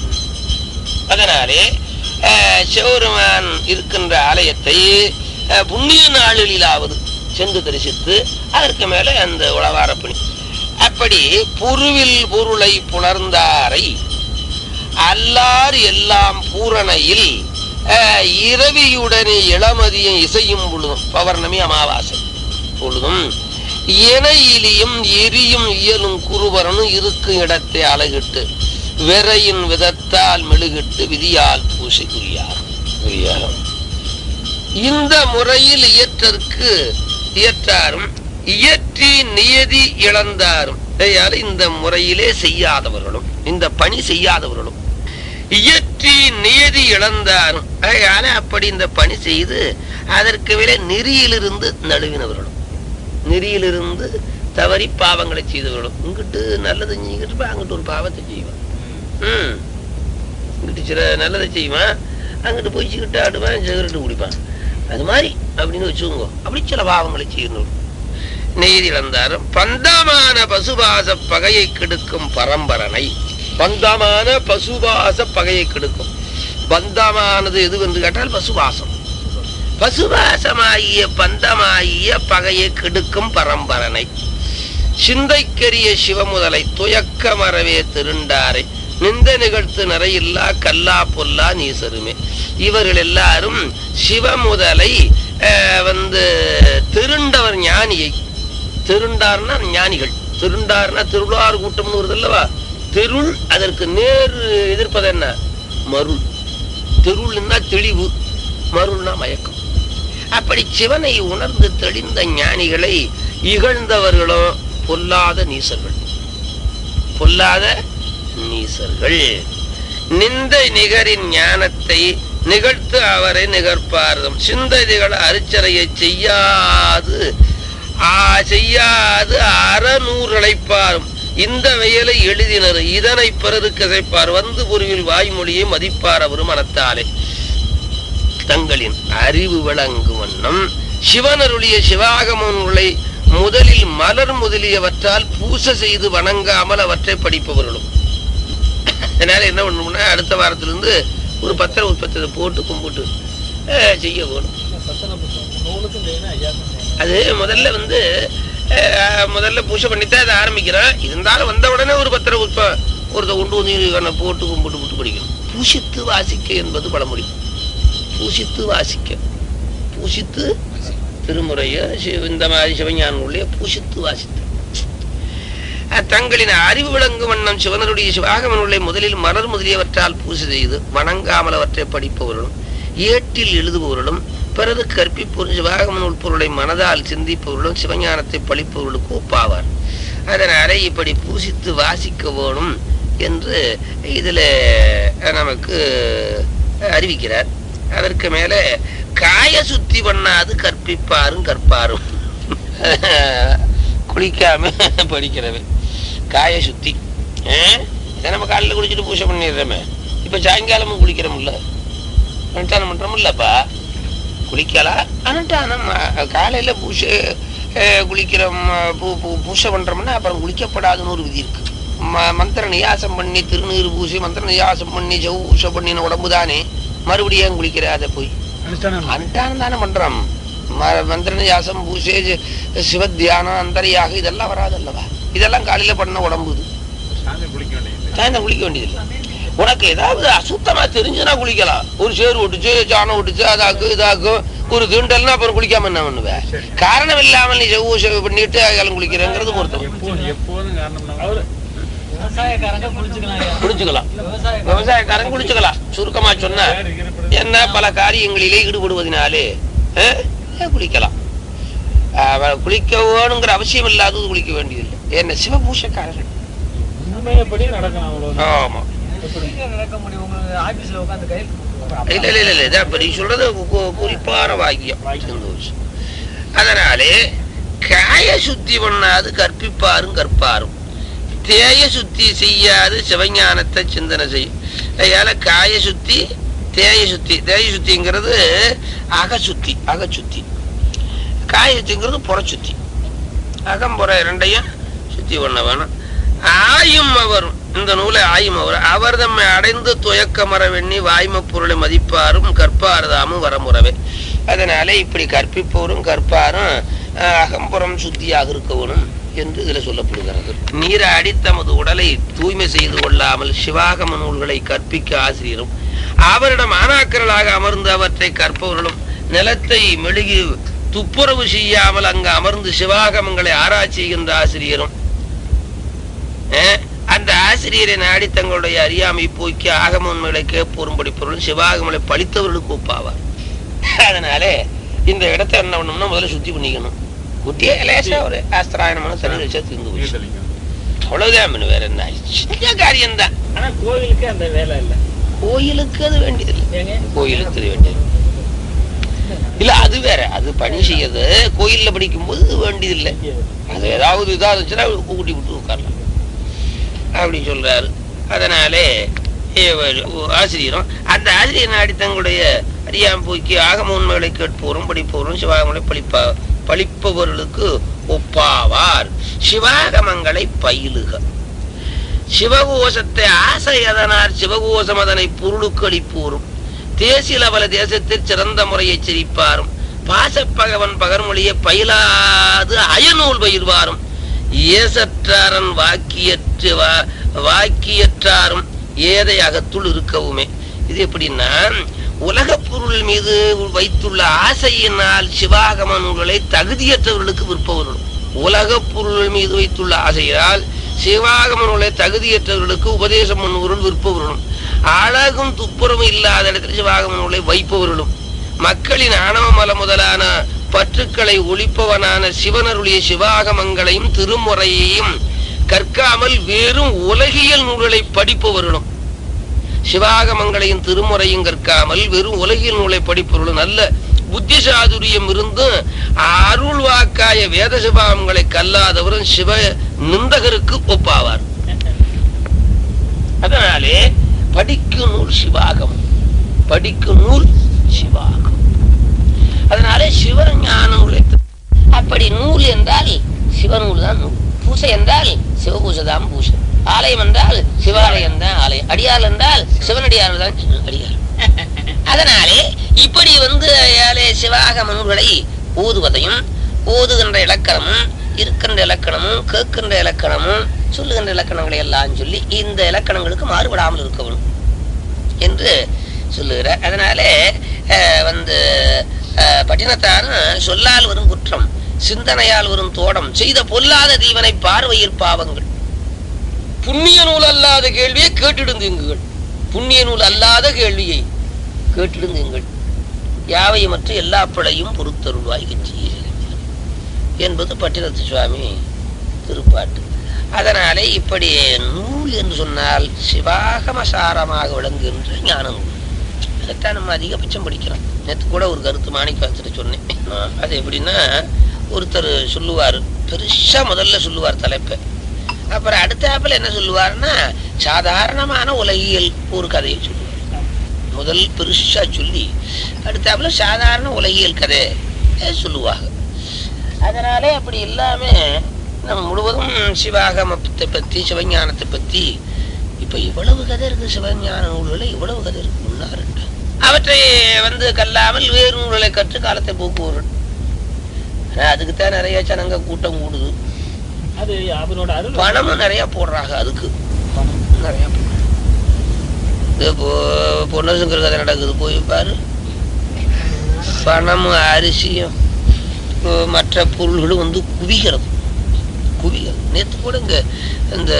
அதனாலே அஹ், சிவபெருமான் இருக்கின்ற ஆலயத்தை அஹ், புண்ணிய நாளிலாவது சென்று தரிசித்து அதற்கு மேலே அந்த உளவார பணி அப்படி பொருவில் பொருளை புணர்ந்தாரை அல்லார் எல்லாம் பூரணையில் அஹ், இரவியுடனே இளமதியும் இசையும் பொழுதும் பௌர்ணமி அமாவாசை பொழுதும் இணையிலியும் எரியும் இயலும் குருவரனும் இருக்கும் இடத்தை அழகிட்டு விரையின் விதத்தால் மெழுகிட்டு விதியால் பூசை புரியார் புரியார் இந்த முறையில் இயற்றற்கு இயற்றாரும் இயற்றி நியதி இழந்தாரும் ஆகையால இந்த முறையிலே செய்யாதவர்களும் இந்த பணி செய்யாதவர்களும் இயற்றி நியதி இழந்தாரும் ஆகையால அப்படி இந்த பணி செய்து அதற்கு விட நெறியிலிருந்து நழுவினவர்களும் நெறியிலிருந்து தவறி பாவங்களை செய்தவர்களும் இங்கிட்டு நல்லது செஞ்சுக்கிட்டு இருப்பா, அங்கிட்டு ஒரு பாவத்தை செய்வான் ம் இங்கிட்டு சில நல்லதை செய்வான் அங்கிட்டு பொய்ச்சிக்கிட்டு ஆடுவான் சிகரெட்டு குடிப்பான் அது மாதிரி அப்படின்னு வச்சுக்கோங்க அப்படி சில பாவங்களை செய்யணும் நெய்தி இழந்தாரும் பந்தமான பசுபாச பகையை கெடுக்கும் பரம்பரனை பந்தமான பசுபாச பகையை கெடுக்கும் பந்தமானது எதுவென்று கேட்டால் பசுபாசம் பசுபாசமாகிய பந்தமாகிய பகையை கெடுக்கும் பரம்பரனை சிந்தைக்கரிய சிவமுதலை துயக்க மறவே திருண்டாரை நிந்த நிகழ்த்து நிறையில்லா கல்லா பொல்லா நீசருமே இவர்கள் எல்லாரும் சிவமுதலை அஹ், வந்து திருண்டவர் ஞானியை திருண்டார்னா ஞானிகள் திருண்டார்னா திருளார் கூட்டம்னு வருது அல்லவா தெருள் அதற்கு நேர் எதிர்ப்பது என்ன மருள் தெருள்னா தெளிவு மருள்னா மயக்கம் அப்படி சிவனை உணர்ந்து தெளிந்த ஞானிகளை இகழ்ந்தவர்களும் பொல்லாத நீசர்கள் பொல்லாத நீசர்கள் நிந்தை நிகரின் ஞானத்தை நிகழ்த்து அவரை நிகழ்ப்பார்தம் சிந்ததிகள் அரிச்சரையை செய்யாது ஆ, செய்யாது அறநூறு அழைப்பாரும் இந்த வயலை எழுதினர் இதனை பிறருக்கு கதைப்பார் வந்து பொருவில் வாய்மொழியை மதிப்பார் அவரும் மனத்தாலே தங்களின் அறிவு விளங்கும் வண்ணம் சிவனருளிய சிவாகம நூலை முதலில் மலர் முதலியவற்றால் பூசை செய்து வணங்காமல் அவற்றை படிப்பவர்களும் அதனால என்ன பண்ணணும்னா அடுத்த வாரத்திலிருந்து ஒரு பத்திர உற்பத்தி போட்டு கும்பிட்டு அஹ், செய்ய வேணும் பத்தனை புத்தகம் நூலுக்கும் செய்யணும் ஐயாக்கும் செய்யணும் அது முதல்ல வந்து அஹ், முதல்ல பூஜை பண்ணித்தான் அதை ஆரம்பிக்கிறேன் இருந்தாலும் வந்த உடனே ஒரு பத்திர உற்ப ஒருத்த கொண்டு வந்து இவனை போட்டு கும்பிட்டு விட்டு படிக்கணும் பூசித்து வாசிக்க என்பது பழமொழி பூசித்து வாசிக்க பூசித்து திருமுறைய சிவ- இந்த மாதிரி சிவஞானங்களுடைய பூசித்து வாசித்து அஹ், தங்களின் அறிவு விளங்கும் வண்ணம் சிவனருடைய சிவாகமனுள்ளே முதலில் மலர் முதலியவற்றால் பூசை செய்து வணங்காமல் அவற்றை படிப்பவர்களும் ஏட்டில் எழுதுபவர்களும் பிறகு கற்பிப்பவரும் சிவாகம நூல் பொருளை மனதால் சிந்திப்பவர்களும் சிவஞானத்தை பழிப்பவர்களுக்கு ஒப்பாவார் அதனால இப்படி பூசித்து வாசிக்க வேணும் என்று இதில் நமக்கு அறிவிக்கிறார் அதற்கு மேலே காய சுத்தி பண்ணாது கற்பிப்பாரும் கற்பாரும் குளிக்காம படிக்கிறவன் காய சுத்தி ஆ? இதை நம்ம காலையில் குளிச்சுட்டு பூஜை பண்ணிடுறோமே இப்போ சாயங்காலமும் குளிக்கிறோம்ல அனுஷ்டானம் பண்றோம்லப்பா குளிக்கலாம் அனுஷ்டானம் அஹ், காலையில பூசை அஹ், குளிக்கிறோம் அஹ், பூ பூ பூசை பண்றோம்னா அப்புறம் குளிக்கப்படாதுன்னு ஒரு விதி இருக்கு ம- மந்திர நியாசம் பண்ணி திருநீர் பூசி மந்திர நியாசம் பண்ணி ஜவு பூசை பண்ணின உடம்பு தானே மறுபடியும் ஏன் குளிக்கிற அதை போய் அனுஷ்டானம் அனுஷ்டானம் தானே பண்றோம் ம- மந்திர நியாசம் பூசை ஜ- சிவ தியானம் அந்தரியாக இதெல்லாம் வராதல்லவா இதெல்லாம் காலையில பண்ண உடம்பு இது சாமி குளிக்க வேண்டியது சாயந்தரம் குளிக்க வேண்டியதில்லை உனக்கு ஏதாவது அசுத்தமா தெரிஞ்சுனா குளிக்கலாம் ஒரு சேறு ஒட்டுச்சு சாணம் ஒட்டுச்சு அதாக்கு இதாக்கும் ஒரு தீண்டல்னா அப்புறம் குளிக்காம என்ன பண்ணுவேன் சரி. காரணம் இல்லாமல் நீ செவ்வு செவ்வு பண்ணிட்டு அதெல்லாம் குளிக்கிறேங்கிறது பொருத்தம் எப்போதும் எப்போதும் காரணம் அவரு விவசாயக்காரங்க குளிச்சுக்கலாம் ஐயா. குளிச்சுக்கலாம் இல்ல விவசாயக்காரங்க விவசாயக்காரன் குளிச்சுக்கலாம் சுருக்கமா சொன்னா என்ன பல காரியங்களிலே ஈடுபடுவதனாலே அஹ், குளிக்கலாம் அவ குளிக்க வேணுங்கிற அவசியம் இல்லாதது குளிக்க வேண்டியதில்லை என்ன சிவபூஷக்காரர்கள் உண்மையப்படி நடக்கணும் அவ்வளவு ஆமா எப்படி நடக்க முடியும் உங்களுக்கு ஆபீஸ்ல உட்காந்து கையில் இல்ல இல்ல இல்ல இதான் இப்ப நீ சொல்றது கு- குறிப்பான வாக்கியம் சந்தோஷம் அதனாலே காய சுத்தி பண்ணாது கற்பிப்பாரும் கற்பாரும் தேய சுத்தி செய்யாது சிவஞானத்தை சிந்தனை செய்யும் அதனால காய சுத்தி தேய சுத்தி தேய சுத்திங்கிறது அகசுத்தி அகச்சுத்தி காய சுத்திங்கிறது புறச்சுத்தி அகம்புற இரண்டையும் சுத்தி பண்ண வேணும் ஆயும் அவரும் இந்த நூலை ஆயும் அவர் அவர் தம்மை அடைந்து துயக்க மரவெண்ணி வாய்ம பொருளை மதிப்பாரும் கற்பார்தாமும் வரமுறவே அதனால இப்படி கற்பிப்பவரும் கற்பாரும் அஹ், அகம்புறம் சுத்தியாக இருக்கவனும் என்று இதில் சொல்லப்படுகிறது நீராடி தமது உடலை தூய்மை செய்து கொள்ளாமல் சிவாகம நூல்களை கற்பிக்க ஆசிரியரும் அவரிடம் ஆனாக்கர்களாக அமர்ந்து அவற்றை கற்பவர்களும் நிலத்தை மெழுகி துப்புரவு செய்யாமல் அங்கு அமர்ந்து சிவாகமங்களை ஆராய்ச்சி செய்கின்ற ஆசிரியரும் அஹ், அந்த ஆசிரியரை நாடி தங்களுடைய அறியாமை போக்கி ஆகம உண்மைகளை கேட்போரும் படிப்பவர்களும் சிவாகமலை பழித்தவர்களுக்கு ஒப்பாவார் அதனாலே இந்த இடத்த என்ன பண்ணணும்னா முதல்ல சுத்தி பண்ணிக்கணும் குட்டியே லேசா ஒரு ஆஸ்திராயணமான தண்ணி வச்சா தீர்ந்து போச்சு அவ்வளவுதான் பண்ணு, வேற என்ன சின்ன காரியம்தான் ஆனா கோவிலுக்கு அந்த வேலை இல்ல கோயிலுக்கு அது வேண்டியதில்லை ஏங்க கோயிலுக்கு அது வேண்டியது இல்ல அது வேற அது பணி செய்யறது கோயில்ல படிக்கும்போது இது வேண்டியதில்லை அது ஏதாவது இதா இருந்துச்சுன்னா கூட்டி விட்டு உட்காரலாம் அப்படி சொல்றாரு அதனாலே இவர் ஆசிரியரும் அந்த ஆசிரியர் நாடி தங்களுடைய அறியாம போக்கி ஆகம உண்மைகளை கேட்போரும் படிப்போரும் சிவாகமங்களை பழிப்பா பழிப்பவர்களுக்கு ஒப்பாவார் சிவாகமங்களை பயிலுக சிவகோஷத்தை ஆசையதனார் சிவகோஷம் அதனை பொருளுக்கு அளிப்போரும் தேசில பல தேசத்தில் சிறந்த முறையை சிரிப்பாரும் பாசப்பகவன் பகர்மொழியை பயிலாது அயநூல் பயிர்வாரும் ஏசற்றாரன் வாக்கியற்று வா- வாக்கியற்றாரும் ஏதை அகத்துள் இருக்கவுமே இது எப்படின்னா உலகப் பொருள் மீது வைத்துள்ள ஆசையினால் சிவாகம நூல்களை தகுதியற்றவர்களுக்கு விற்பவர்களும் உலகப் பொருள் மீது வைத்துள்ள ஆசையினால் சிவாகம நூலை தகுதியற்றவர்களுக்கு உபதேசம் பண்ணுவவர்கள் விற்பவர்களும் அழகும் துப்புரவும் இல்லாத இடத்தில் சிவாகம நூலை வைப்பவர்களும் மக்களின் ஆணவ மல முதலான பற்றுக்களை ஒழிப்பவனான சிவனருடைய சிவாகமங்களையும் திருமுறையையும் கற்காமல் வெறும் உலகியல் நூல்களை படிப்பவர்களும் சிவாகமங்களையும் திருமுறையும் கற்காமல் வெறும் உலகியல் நூலை படிப்பவர்களும் நல்ல புத்தி சாதுரியம் இருந்தும் அருள் வாக்காய வேத சிவாகமங்களை கல்லாதவரும் சிவ நிந்தகருக்கு ஒப்பாவார் அதனாலே படிக்கும் நூல் சிவாகம் படிக்கும் நூல் சிவாகம் அதனாலே சிவஞானம் சிவநூல் தான் நூல் பூசை என்றால் சிவபூசை தான் பூசை ஆலயம் என்றால் சிவாலயம் தான் ஆலயம் அடியார் என்றால் சிவனடியார் தான் அடியார் அதனாலே இப்படி வந்து ஏழை சிவாகம நூல்களை ஓதுவதையும் ஓதுகின்ற இலக்கணமும் இருக்கின்ற இலக்கணமும் கேட்கின்ற இலக்கணமும் சொல்லுகின்ற இலக்கணங்களை எல்லாம் சொல்லி இந்த இலக்கணங்களுக்கு மாறுபடாமல் இருக்கணும் என்று சொல்லுகிறார் அதனாலே அஹ், வந்து அஹ், பட்டினத்தாரும் சொல்லால் வரும் குற்றம் சிந்தனையால் வரும் தோடம் செய்த பொல்லாத தீவனை பார்வையில் பாவங்கள் புண்ணிய நூல் அல்லாத கேள்வியை கேட்டிடுந்தீங்கள் புண்ணிய நூல் அல்லாத கேள்வியை கேட்டிடுந்தீங்கள் யாவை மற்ற எல்லா பிழையும் பொறுத்தருள்வாய் கட்சி என்பது பட்டினத்து சுவாமி திருப்பாட்டு அதனாலே இப்படி நூல் என்று சொன்னால் சிவாகமசாரமாக விளங்குகின்ற ஞான நூல் அதைத்தான் நம்ம அதிகபட்சம் படிக்கிறோம் நேற்று கூட ஒரு கருத்து மாணிக்க வச்சுட்டு சொன்னேன் நான் அது எப்படின்னா ஒருத்தர் சொல்லுவார் பெருசா முதல்ல சொல்லுவார் தலைப்பை அப்புறம் அடுத்தாப்புல என்ன சொல்லுவாருன்னா சாதாரணமான உலகியல் ஒரு கதையை சொல்லுவார் முதல் பெருசா சொல்லி அடுத்தாப்புல சாதாரண உலகியல் கதை சொல்லுவாங்க அதனாலே அப்படி இல்லாம நம்ம முழுவதும் சிவாகமத்தை பத்தி சிவஞானத்தை பத்தி இப்ப இவ்வளவு கதை இருக்கு சிவஞான நூல்களை இவ்வளவு கதை இருக்கு முன்னாரு அவற்றை வந்து கல்லாமல் வேறு நூல்களை கற்று காலத்தை போக்குவர்கள் ஆனா அதுக்குத்தான் நிறைய ஜனங்க கூட்டம் கூடுது அது அவனோட அருள் பணமும் நிறைய போடுறாங்க அதுக்கு பணம். நிறைய போடுறாங்க. இது இப்போ பொன்னரசுங்கிற கதை நடக்குது போய் பாரு பணமும் அரிசியும் இப்போ மற்ற பொருள்களும் வந்து குவிகிறது குவிகிறது நேற்று கூட இங்க இந்த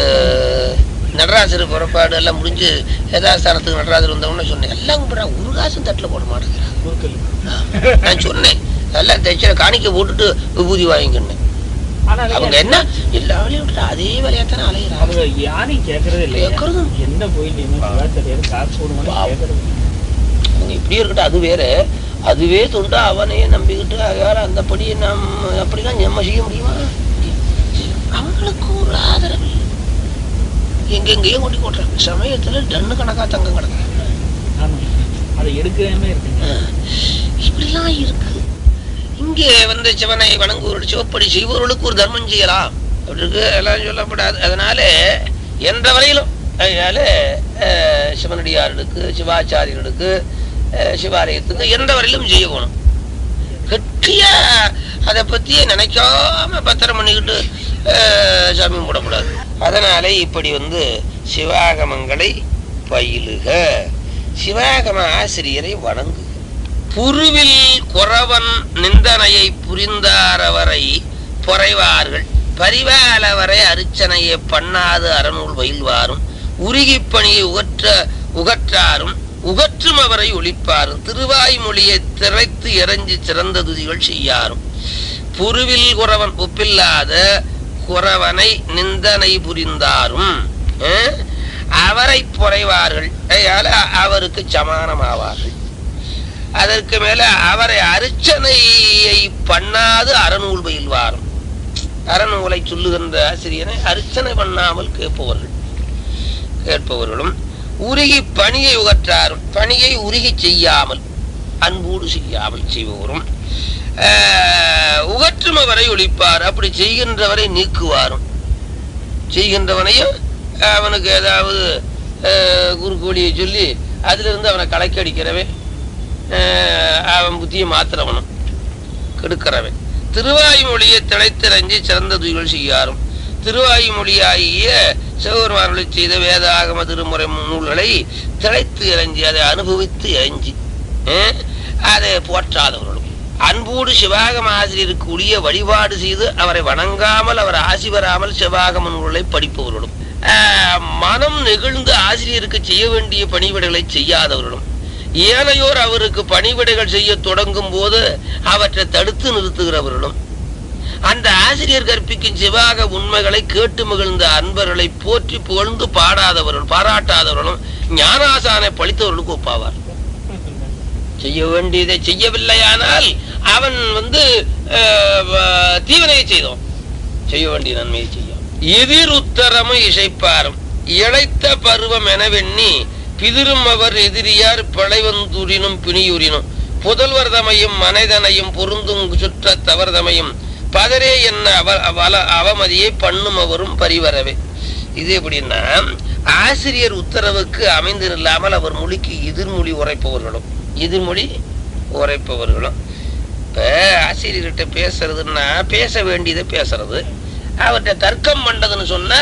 நடராசர் புறப்பாடு எல்லாம் முடிஞ்சு யதாஸ்தானத்துக்கு நடராசர் வந்தவொடனே சொன்னேன் எல்லாம் கும்பிட்றாங்க ஒரு காசும் தட்டில் போட மாட்டேங்கிறாங்க குருக்கள் நான் சொன்னேன் எல்லாம் தைச்ச காணிக்க போட்டுட்டு விபூதி வாங்கிக்கினேன் ஆனா அவங்க என்ன எல்லா வேலையும் விட்டுட்டு அதே வேலையாத்தானே அலையிறாங்க அவங்க யாரையும் கேட்கறதே இல்லை கேட்கறது எந்த கோயிலையுமே சிவாச்சாரியார் காசு போடுவாங்க பாவம். கேட்கறது இல்லை. அவங்க இப்படி இருக்கட்டும் அது வேற அதுவே தொண்டு அவனையே நம்பிக்கிட்டு வேற அந்தபடி நம் அப்படிலாம் நம்ம செய்ய முடியுமா அவங்களுக்கு ஒரு ஆதரவு இல்லை. எங்கெங்கேயோ கொண்டு போட்டுறாங்க சமயத்துல டன்னு கணக்கா தங்கம் கிடக்கு ஆமா அதை எடுக்காம இருக்குங்க இப்படிலாம் இருக்கு இங்கே வந்து சிவனை வணங்குவோர் சிவப்படி செய்வோர்களுக்கு ஒரு தர்மம் செய்யலாம் அப்படி இருக்கு எல்லாம் சொல்லப்படாது அதனால எந்த வரையிலும் அதனால அஹ், சிவனடியார்களுக்கு சிவாச்சாரியர்களுக்கு அஹ், சிவாலயத்துக்கு எந்த வரையிலும் செய்யணும் கெட்டியா அதை பத்தி நினைக்காம பத்திரம் பண்ணிக்கிட்டு அஹ், சாமி கும்பிடக்கூடாது அதனால இப்படி வந்து சிவாகமங்களை பயிலுக சிவாகம ஆசிரியரை வணங்கு புருவில் குறவன் நிந்தனையை புரிந்தாரவரை பொறைவார்கள் பரிவாலவரை அரிச்சனையை பண்ணாது அறநூல் பயில்வாரும் உருகிப் பணியை உகற்ற உகற்றாரும் உகற்றும் அவரை ஒழிப்பாரும் திருவாய்மொழியை திரைத்து இறஞ்சி சிறந்த துதிகள் செய்யாரும் புருவில் குறவன் ஒப்பில்லாத குறவனை நிந்தனை புரிந்தாரும் அஹ், அவரை பொறைவார்கள் அதனால அவருக்கு சமானமாவார்கள் அதற்கு மேல அவரை அர்ச்சனையை பண்ணாது அறநூல் பயில்வாரும் அறநூலை சொல்லுகின்ற ஆசிரியனை அர்ச்சனை பண்ணாமல் கேட்பவர்கள் கேட்பவர்களும் உருகி பணியை உகற்றாரும் பணியை உருகி செய்யாமல் அன்போடு செய்யாமல் செய்பவரும் ஆஹ், உகற்றும் அவரை ஒழிப்பார் அப்படி செய்கின்றவரை நீக்குவாரும் செய்கின்றவனையும் அவனுக்கு ஏதாவது ஆஹ், குறுக்கு வழியை சொல்லி அதிலிருந்து அவனை கலைக்கடிக்கிறவன் ஆஹ், அவன் புத்தியை மாத்துறவனும் கெடுக்கிறவன் திருவாய்மொழியை திளைத்திறஞ்சி சிறந்த துயில்கள் செய்யாரும் திருவாய்மொழியாகிய சிவபெருமானர்களை செய்த வேதாகம திருமுறை நூல்களை திளைத்து இறஞ்சி அதை அனுபவித்து இறஞ்சி ஆஹ், அதை போற்றாதவர்களும் அன்போடு சிவாகம ஆசிரியருக்கு உரிய வழிபாடு செய்து அவரை வணங்காமல் அவர் ஆசி பெறாமல் சிவாகம நூல்களை படிப்பவர்களும் ஆஹ், மனம் நெகிழ்ந்து ஆசிரியருக்கு செய்ய வேண்டிய பணிவிடைகளை செய்யாதவர்களும் ஏனையோர் அவருக்கு பணிவிடைகள் செய்ய தொடங்கும் போது அவற்றை தடுத்து நிறுத்துகிறவர்களும் அந்த ஆசிரியர் கற்பிக்கும் சிவாக உண்மைகளை கேட்டு மகிழ்ந்த அன்பர்களை போற்றி புகழ்ந்து பாடாதவர்கள் பாராட்டாதவர்களும் ஞானாசானை பழித்தவர்களுக்கு ஒப்பாவார் செய்ய வேண்டியதை செய்யவில்லையானால் அவன் வந்து அஹ், வ- தீவினையை செய்தோம் செய்ய வேண்டிய நன்மையை செய்யும் எதிர் உத்தரமும் இசைப்பாரும் இழைத்த பருவம் எனவெண்ணி பிதிரும் அவர் எதிரியார் பழைவந்துரினும் பிணியுரினும் புதல்வர் தமையும் மனைதனையும் பொருந்தும் சுற்ற தவறுதமையும் பதரே என்ன அவ அவல அவமதியை பண்ணும் அவரும் பரிவரவே இது எப்படின்னா ஆசிரியர் உத்தரவுக்கு அமைந்து இல்லாமல் அவர் மொழிக்கு எதிர்மொழி உரைப்பவர்களும் எதிர்மொழி உரைப்பவர்களும் இப்ப ஆசிரியர்கிட்ட பேசுறதுன்னா பேச வேண்டியதை பேசுறது அவர்கிட்ட தர்க்கம் பண்றதுன்னு சொன்னா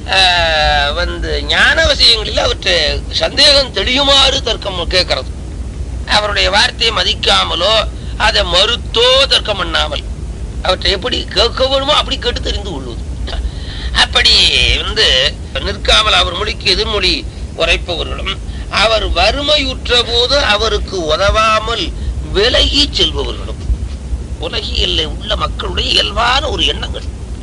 ஆஹ், வந்து ஞான விஷயங்களில் அவர்கிட்ட சந்தேகம் தெளியுமாறு தர்க்கம் கேட்கறது அவருடைய வார்த்தையை மதிக்காமலோ அதை மறுத்தோ தர்க்கம் பண்ணாமல் அவற்றை எப்படி கேட்க வேணுமோ அப்படி கேட்டு தெரிந்து கொள்வது அப்படி வந்து நிற்காமல் அவர் மொழிக்கு எதிர்மொழி உரைப்பவர்களும் அவர் வறுமையுற்ற போது அவருக்கு உதவாமல் விலகி செல்பவர்களும் உலகியல்ல உள்ள மக்களுடைய இயல்பான ஒரு எண்ணங்கள்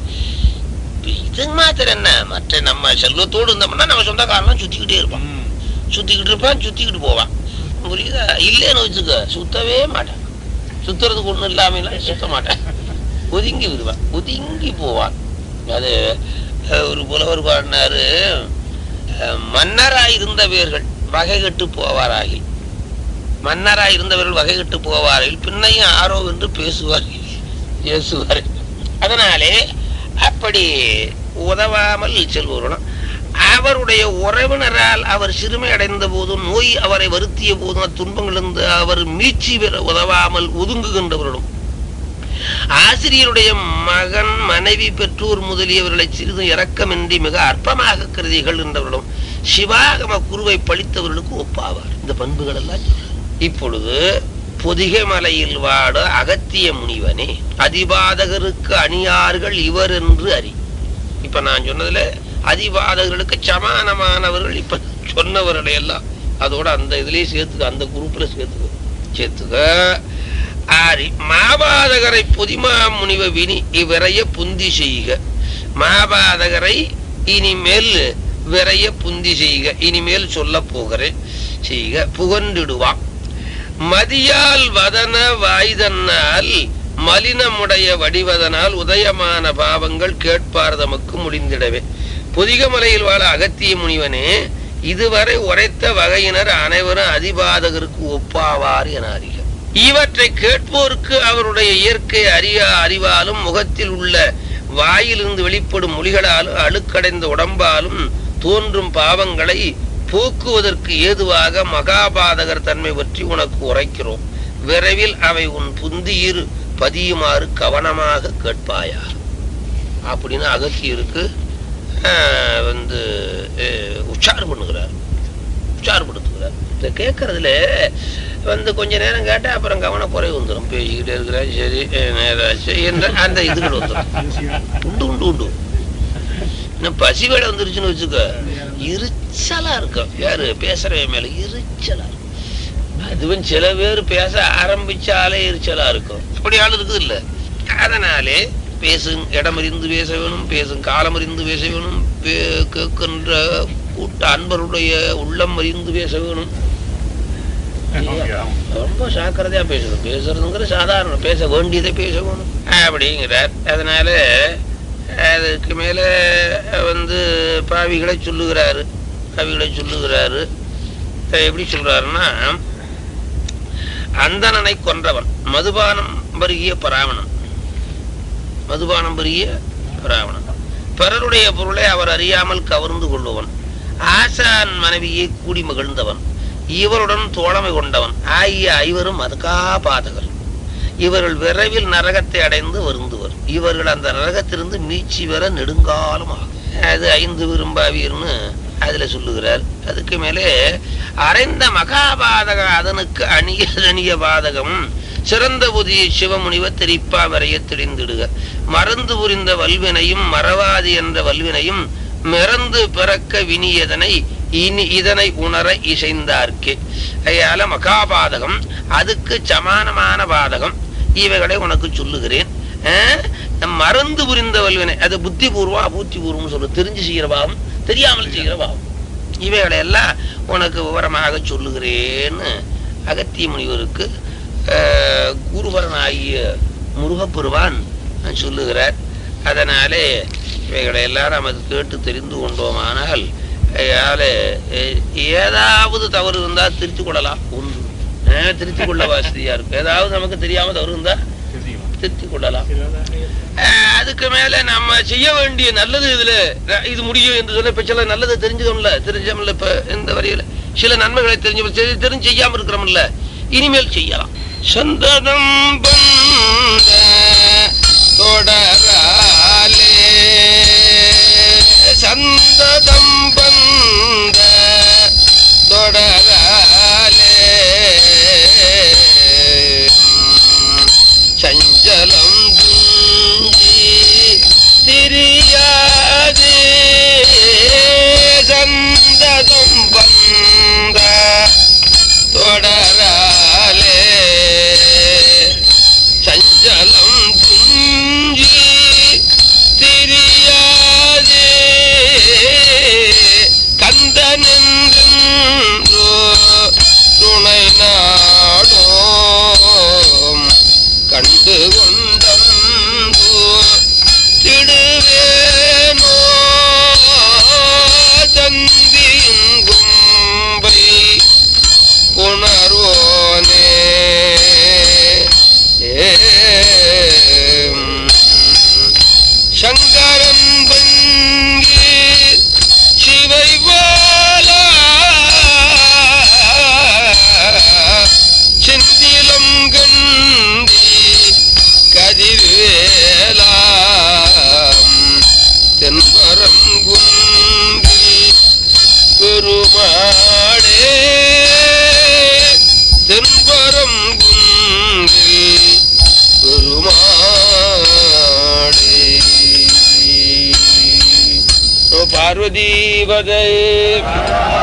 இப்ப இது மாத்திரம் என்ன மற்ற நம்ம செல்வத்தோடு இருந்தோம்னா நம்ம சொந்தக்காரெல்லாம் சுத்திக்கிட்டே இருப்போம் ம். சுத்திக்கிட்டு இருப்பான் சுத்திக்கிட்டு போவான் புரியுதா இல்லைன்னு வச்சுக்க சுத்தவே மாட்டான் சுத்துறதுக்கு ஒண்ணும் இல்லாம சுத்த மாட்டான் ஒதுங்கி விடுவான் ஒதுங்கி போவான் அது அஹ், ஒரு புலவர் பாடினாரு அஹ், மன்னராய் இருந்தவர்கள் வகை கட்டு போவாராகில் மன்னராய் இருந்தவர்கள் வகை கட்டு போவார்கள் பின்னையும் ஆரோ என்று பேசுவார்கள் பேசுவார்கள் அதனாலே அப்படி உதவாமல் செல்பவர்களும் அவருடைய உறவினரால் அவர் சிறுமை அடைந்த போதும் நோய் அவரை வருத்திய போதும் துன்பங்களிலிருந்து அவர் மீட்சி பெற உதவாமல் ஒதுங்குகின்றவர்களும் ஆசிரியருடைய மகன் மனைவி பெற்றோர் முதலியவர்களை சிறிதும் இரக்கமின்றி மிக அற்பமாக கருதி இகழ்கின்றவர்களும் சிவாகம குருவை பழித்தவர்களுக்கு ஒப்பாவார் இந்த பண்புகள் எல்லாம் சொல்றார். இப்பொழுது பொதிகை மலையில் வாட அகத்திய முனிவனே அதிபாதகருக்கு அணியார்கள் இவர் என்று அறி இப்ப நான் சொன்னதுல அதிபாதகர்களுக்கு சமானமானவர்கள் இப்ப சொன்னவர்களை எல்லாம் அதோட அந்த இதுலயே சேர்த்துக்க அந்த குரூப்ல சேர்த்துக்க சேர்த்துக்க ஆரி மாபாதகரை புதிமா முனிவ வினி இவ்விறைய புந்தி செய்க மாபாதகரை இனிமேல் விரைய புந்தி செய்க இனிமேல் சொல்ல போகிறேன் செய்க புகன்றிடுவான் மதியால் வதன வாய்தன்னால் மலினமுடைய வடிவதனால் உதயமான பாவங்கள் கேட்பார் தமக்கு முடிந்திடவே பொதிகமலையில் வாழ அகத்திய முனிவனே இதுவரை உரைத்த வகையினர் அனைவரும் அதிபாதகருக்கு ஒப்பாவார் என அறிக இவற்றை கேட்போருக்கு அவருடைய இயற்கை அறிய அறிவாலும் முகத்தில் உள்ள வாயிலிருந்து வெளிப்படும் மொழிகளாலும் அழுக்கடைந்த உடம்பாலும் தோன்றும் பாவங்களை போக்குவதற்கு ஏதுவாக மகாபாதகர் தன்மை பற்றி உனக்கு உரைக்கிறோம் விரைவில் அவை உன் புந்தியில் பதியுமாறு கவனமாக கேட்பாயார் அப்படின்னு அகத்தியருக்கு ஆஹ், வந்து அஹ், உச்சாரம் பண்ணுகிறார் உச்சாரப்படுத்துகிறார் இதை கேட்கறதுல வந்து கொஞ்ச நேரம் கேட்டா அப்புறம் கவன குறைவு வந்துடும் பேசிக்கிட்டே இருக்கிறேன் சரி அஹ், நேராச்சு என்ற அந்த இதுகள் வந்துடும் உண்டு உண்டு உண்டு இன்னும் பசி வேலை வந்துருச்சுன்னு வச்சுக்க எரிச்சலா இருக்கும் யாரு பேசுறவன் மேல எரிச்சலா இருக்கும் அதுவும் சில பேர் பேச ஆரம்பிச்சாலே எரிச்சலா இருக்கும் அப்படி ஆள் இருக்குது இல்ல அதனாலே பேசும் இடம் அறிந்து பேச வேணும் பேசும் காலம் அறிந்து பேச வேணும் பே- கேட்கின்ற கூட்ட அன்பருடைய உள்ளம் அறிந்து பேச வேணும் ரொம்ப ஜாக்கிரதையா பேசணும் பேசுறதுங்கிற சாதாரண பேச வேண்டியதை பேச வேணும் அப்படிங்கிறார் அதனால அதுக்கு மேல வந்து பாவிகளை சொல்லுகிறாரு பாவிகளை சொல்லுகிறாரு அஹ் எப்படி சொல்றாருன்னா அந்தணனை கொன்றவன் மதுபானம் பருகிய பராவணன் மதுபானம் பருகிய பராவணன் பிறருடைய பொருளை அவர் அறியாமல் கவர்ந்து கொள்பவன் ஆசான் மனைவியை கூடி மகிழ்ந்தவன் இவருடன் தோழமை கொண்டவன் ஆகிய ஐவரும் மதுகாபாதகர் இவர்கள் விரைவில் நரகத்தை அடைந்து வருந்துவர் இவர்கள் அந்த நரகத்திலிருந்து மீட்சி பெற நெடுங்காலம் ஆகும் அது ஐந்து விரும்பாவீர்னு அதுல சொல்லுகிறார் அதுக்கு மேலே அரைந்த மகாபாதக அதனுக்கு அணிய அணிய பாதகம் சிறந்த புதிய சிவமுனிவ தெரிப்பா வரைய தெரிந்திடுக மறந்து புரிந்த வல்வினையும் மறவாதி என்ற வல்வினையும் மிறந்து பிறக்க வினியதனை இனி இதனை உணர இசைந்தார்க்கே அயால மகாபாதகம் அதுக்கு சமானமான பாதகம் இவைகளை உனக்கு சொல்லுகிறேன் அஹ், மறந்து புரிந்த வல்வினை அது புத்தி பூர்வம் அபூத்தி பூர்வம் சொல்லு தெரிஞ்சு செய்கிற பாவம் தெரியாமல் செய்கிற பாவம் இவைகளை எல்லாம் உனக்கு விவரமாக சொல்லுகிறேன்னு அகத்திய முனிவருக்கு அஹ், குருவரன் ஆகிய முருகப்பெருவான் சொல்லுகிறார் அதனாலே இவைகளை எல்லாம் நமக்கு கேட்டு தெரிந்து கொண்டோமானால் அதனால அஹ், ஏதாவது தவறு இருந்தால் திருத்திக் கொள்ளலாம் ஒன்று அஹ், திருத்திக் கொள்ள வசதியா இருக்கும் ஏதாவது நமக்கு தெரியாம தவறு இருந்தா தெரிஞ்சுக்கலாம் திருத்திக் கொள்ளலாம் சில அஹ் அதுக்கு மேல நம்ம செய்ய வேண்டிய நல்லது இதுல அஹ் இது முடியும் என்று சொல்ல இப்ப சில நல்லது தெரிஞ்சுக்கணும்ல தெரிஞ்சோம்ல இப்ப இந்த வரையில சில நன்மைகளை தெரிஞ்சு தெரி- தெரிஞ்சு செய்யாம இருக்கிறோம்ல இனிமேல் செய்யலாம் சந்தனம் பந்த தொடராலே சந்ததம் பந்த தொடராலே சஞ்சலம் துஞ்சி திரியாது சந்ததம் வந்த தொடராலே சஞ்சலம் துஞ்சி திரியாது கந்தனென்றோ துணை நாடோம் கண்டு கொண்டோ திடுவேனோ தந்தியின் கும்பை புணர்வோனே ஏம். சங்கரன் பங்கி சிவை போல செந்திலம் கண்டி கதிர்வேலாம் தென்பரம் குன்றில் பெருமாடே தென்பரம் குன்றில் பெருமாடே பார்வதி பதை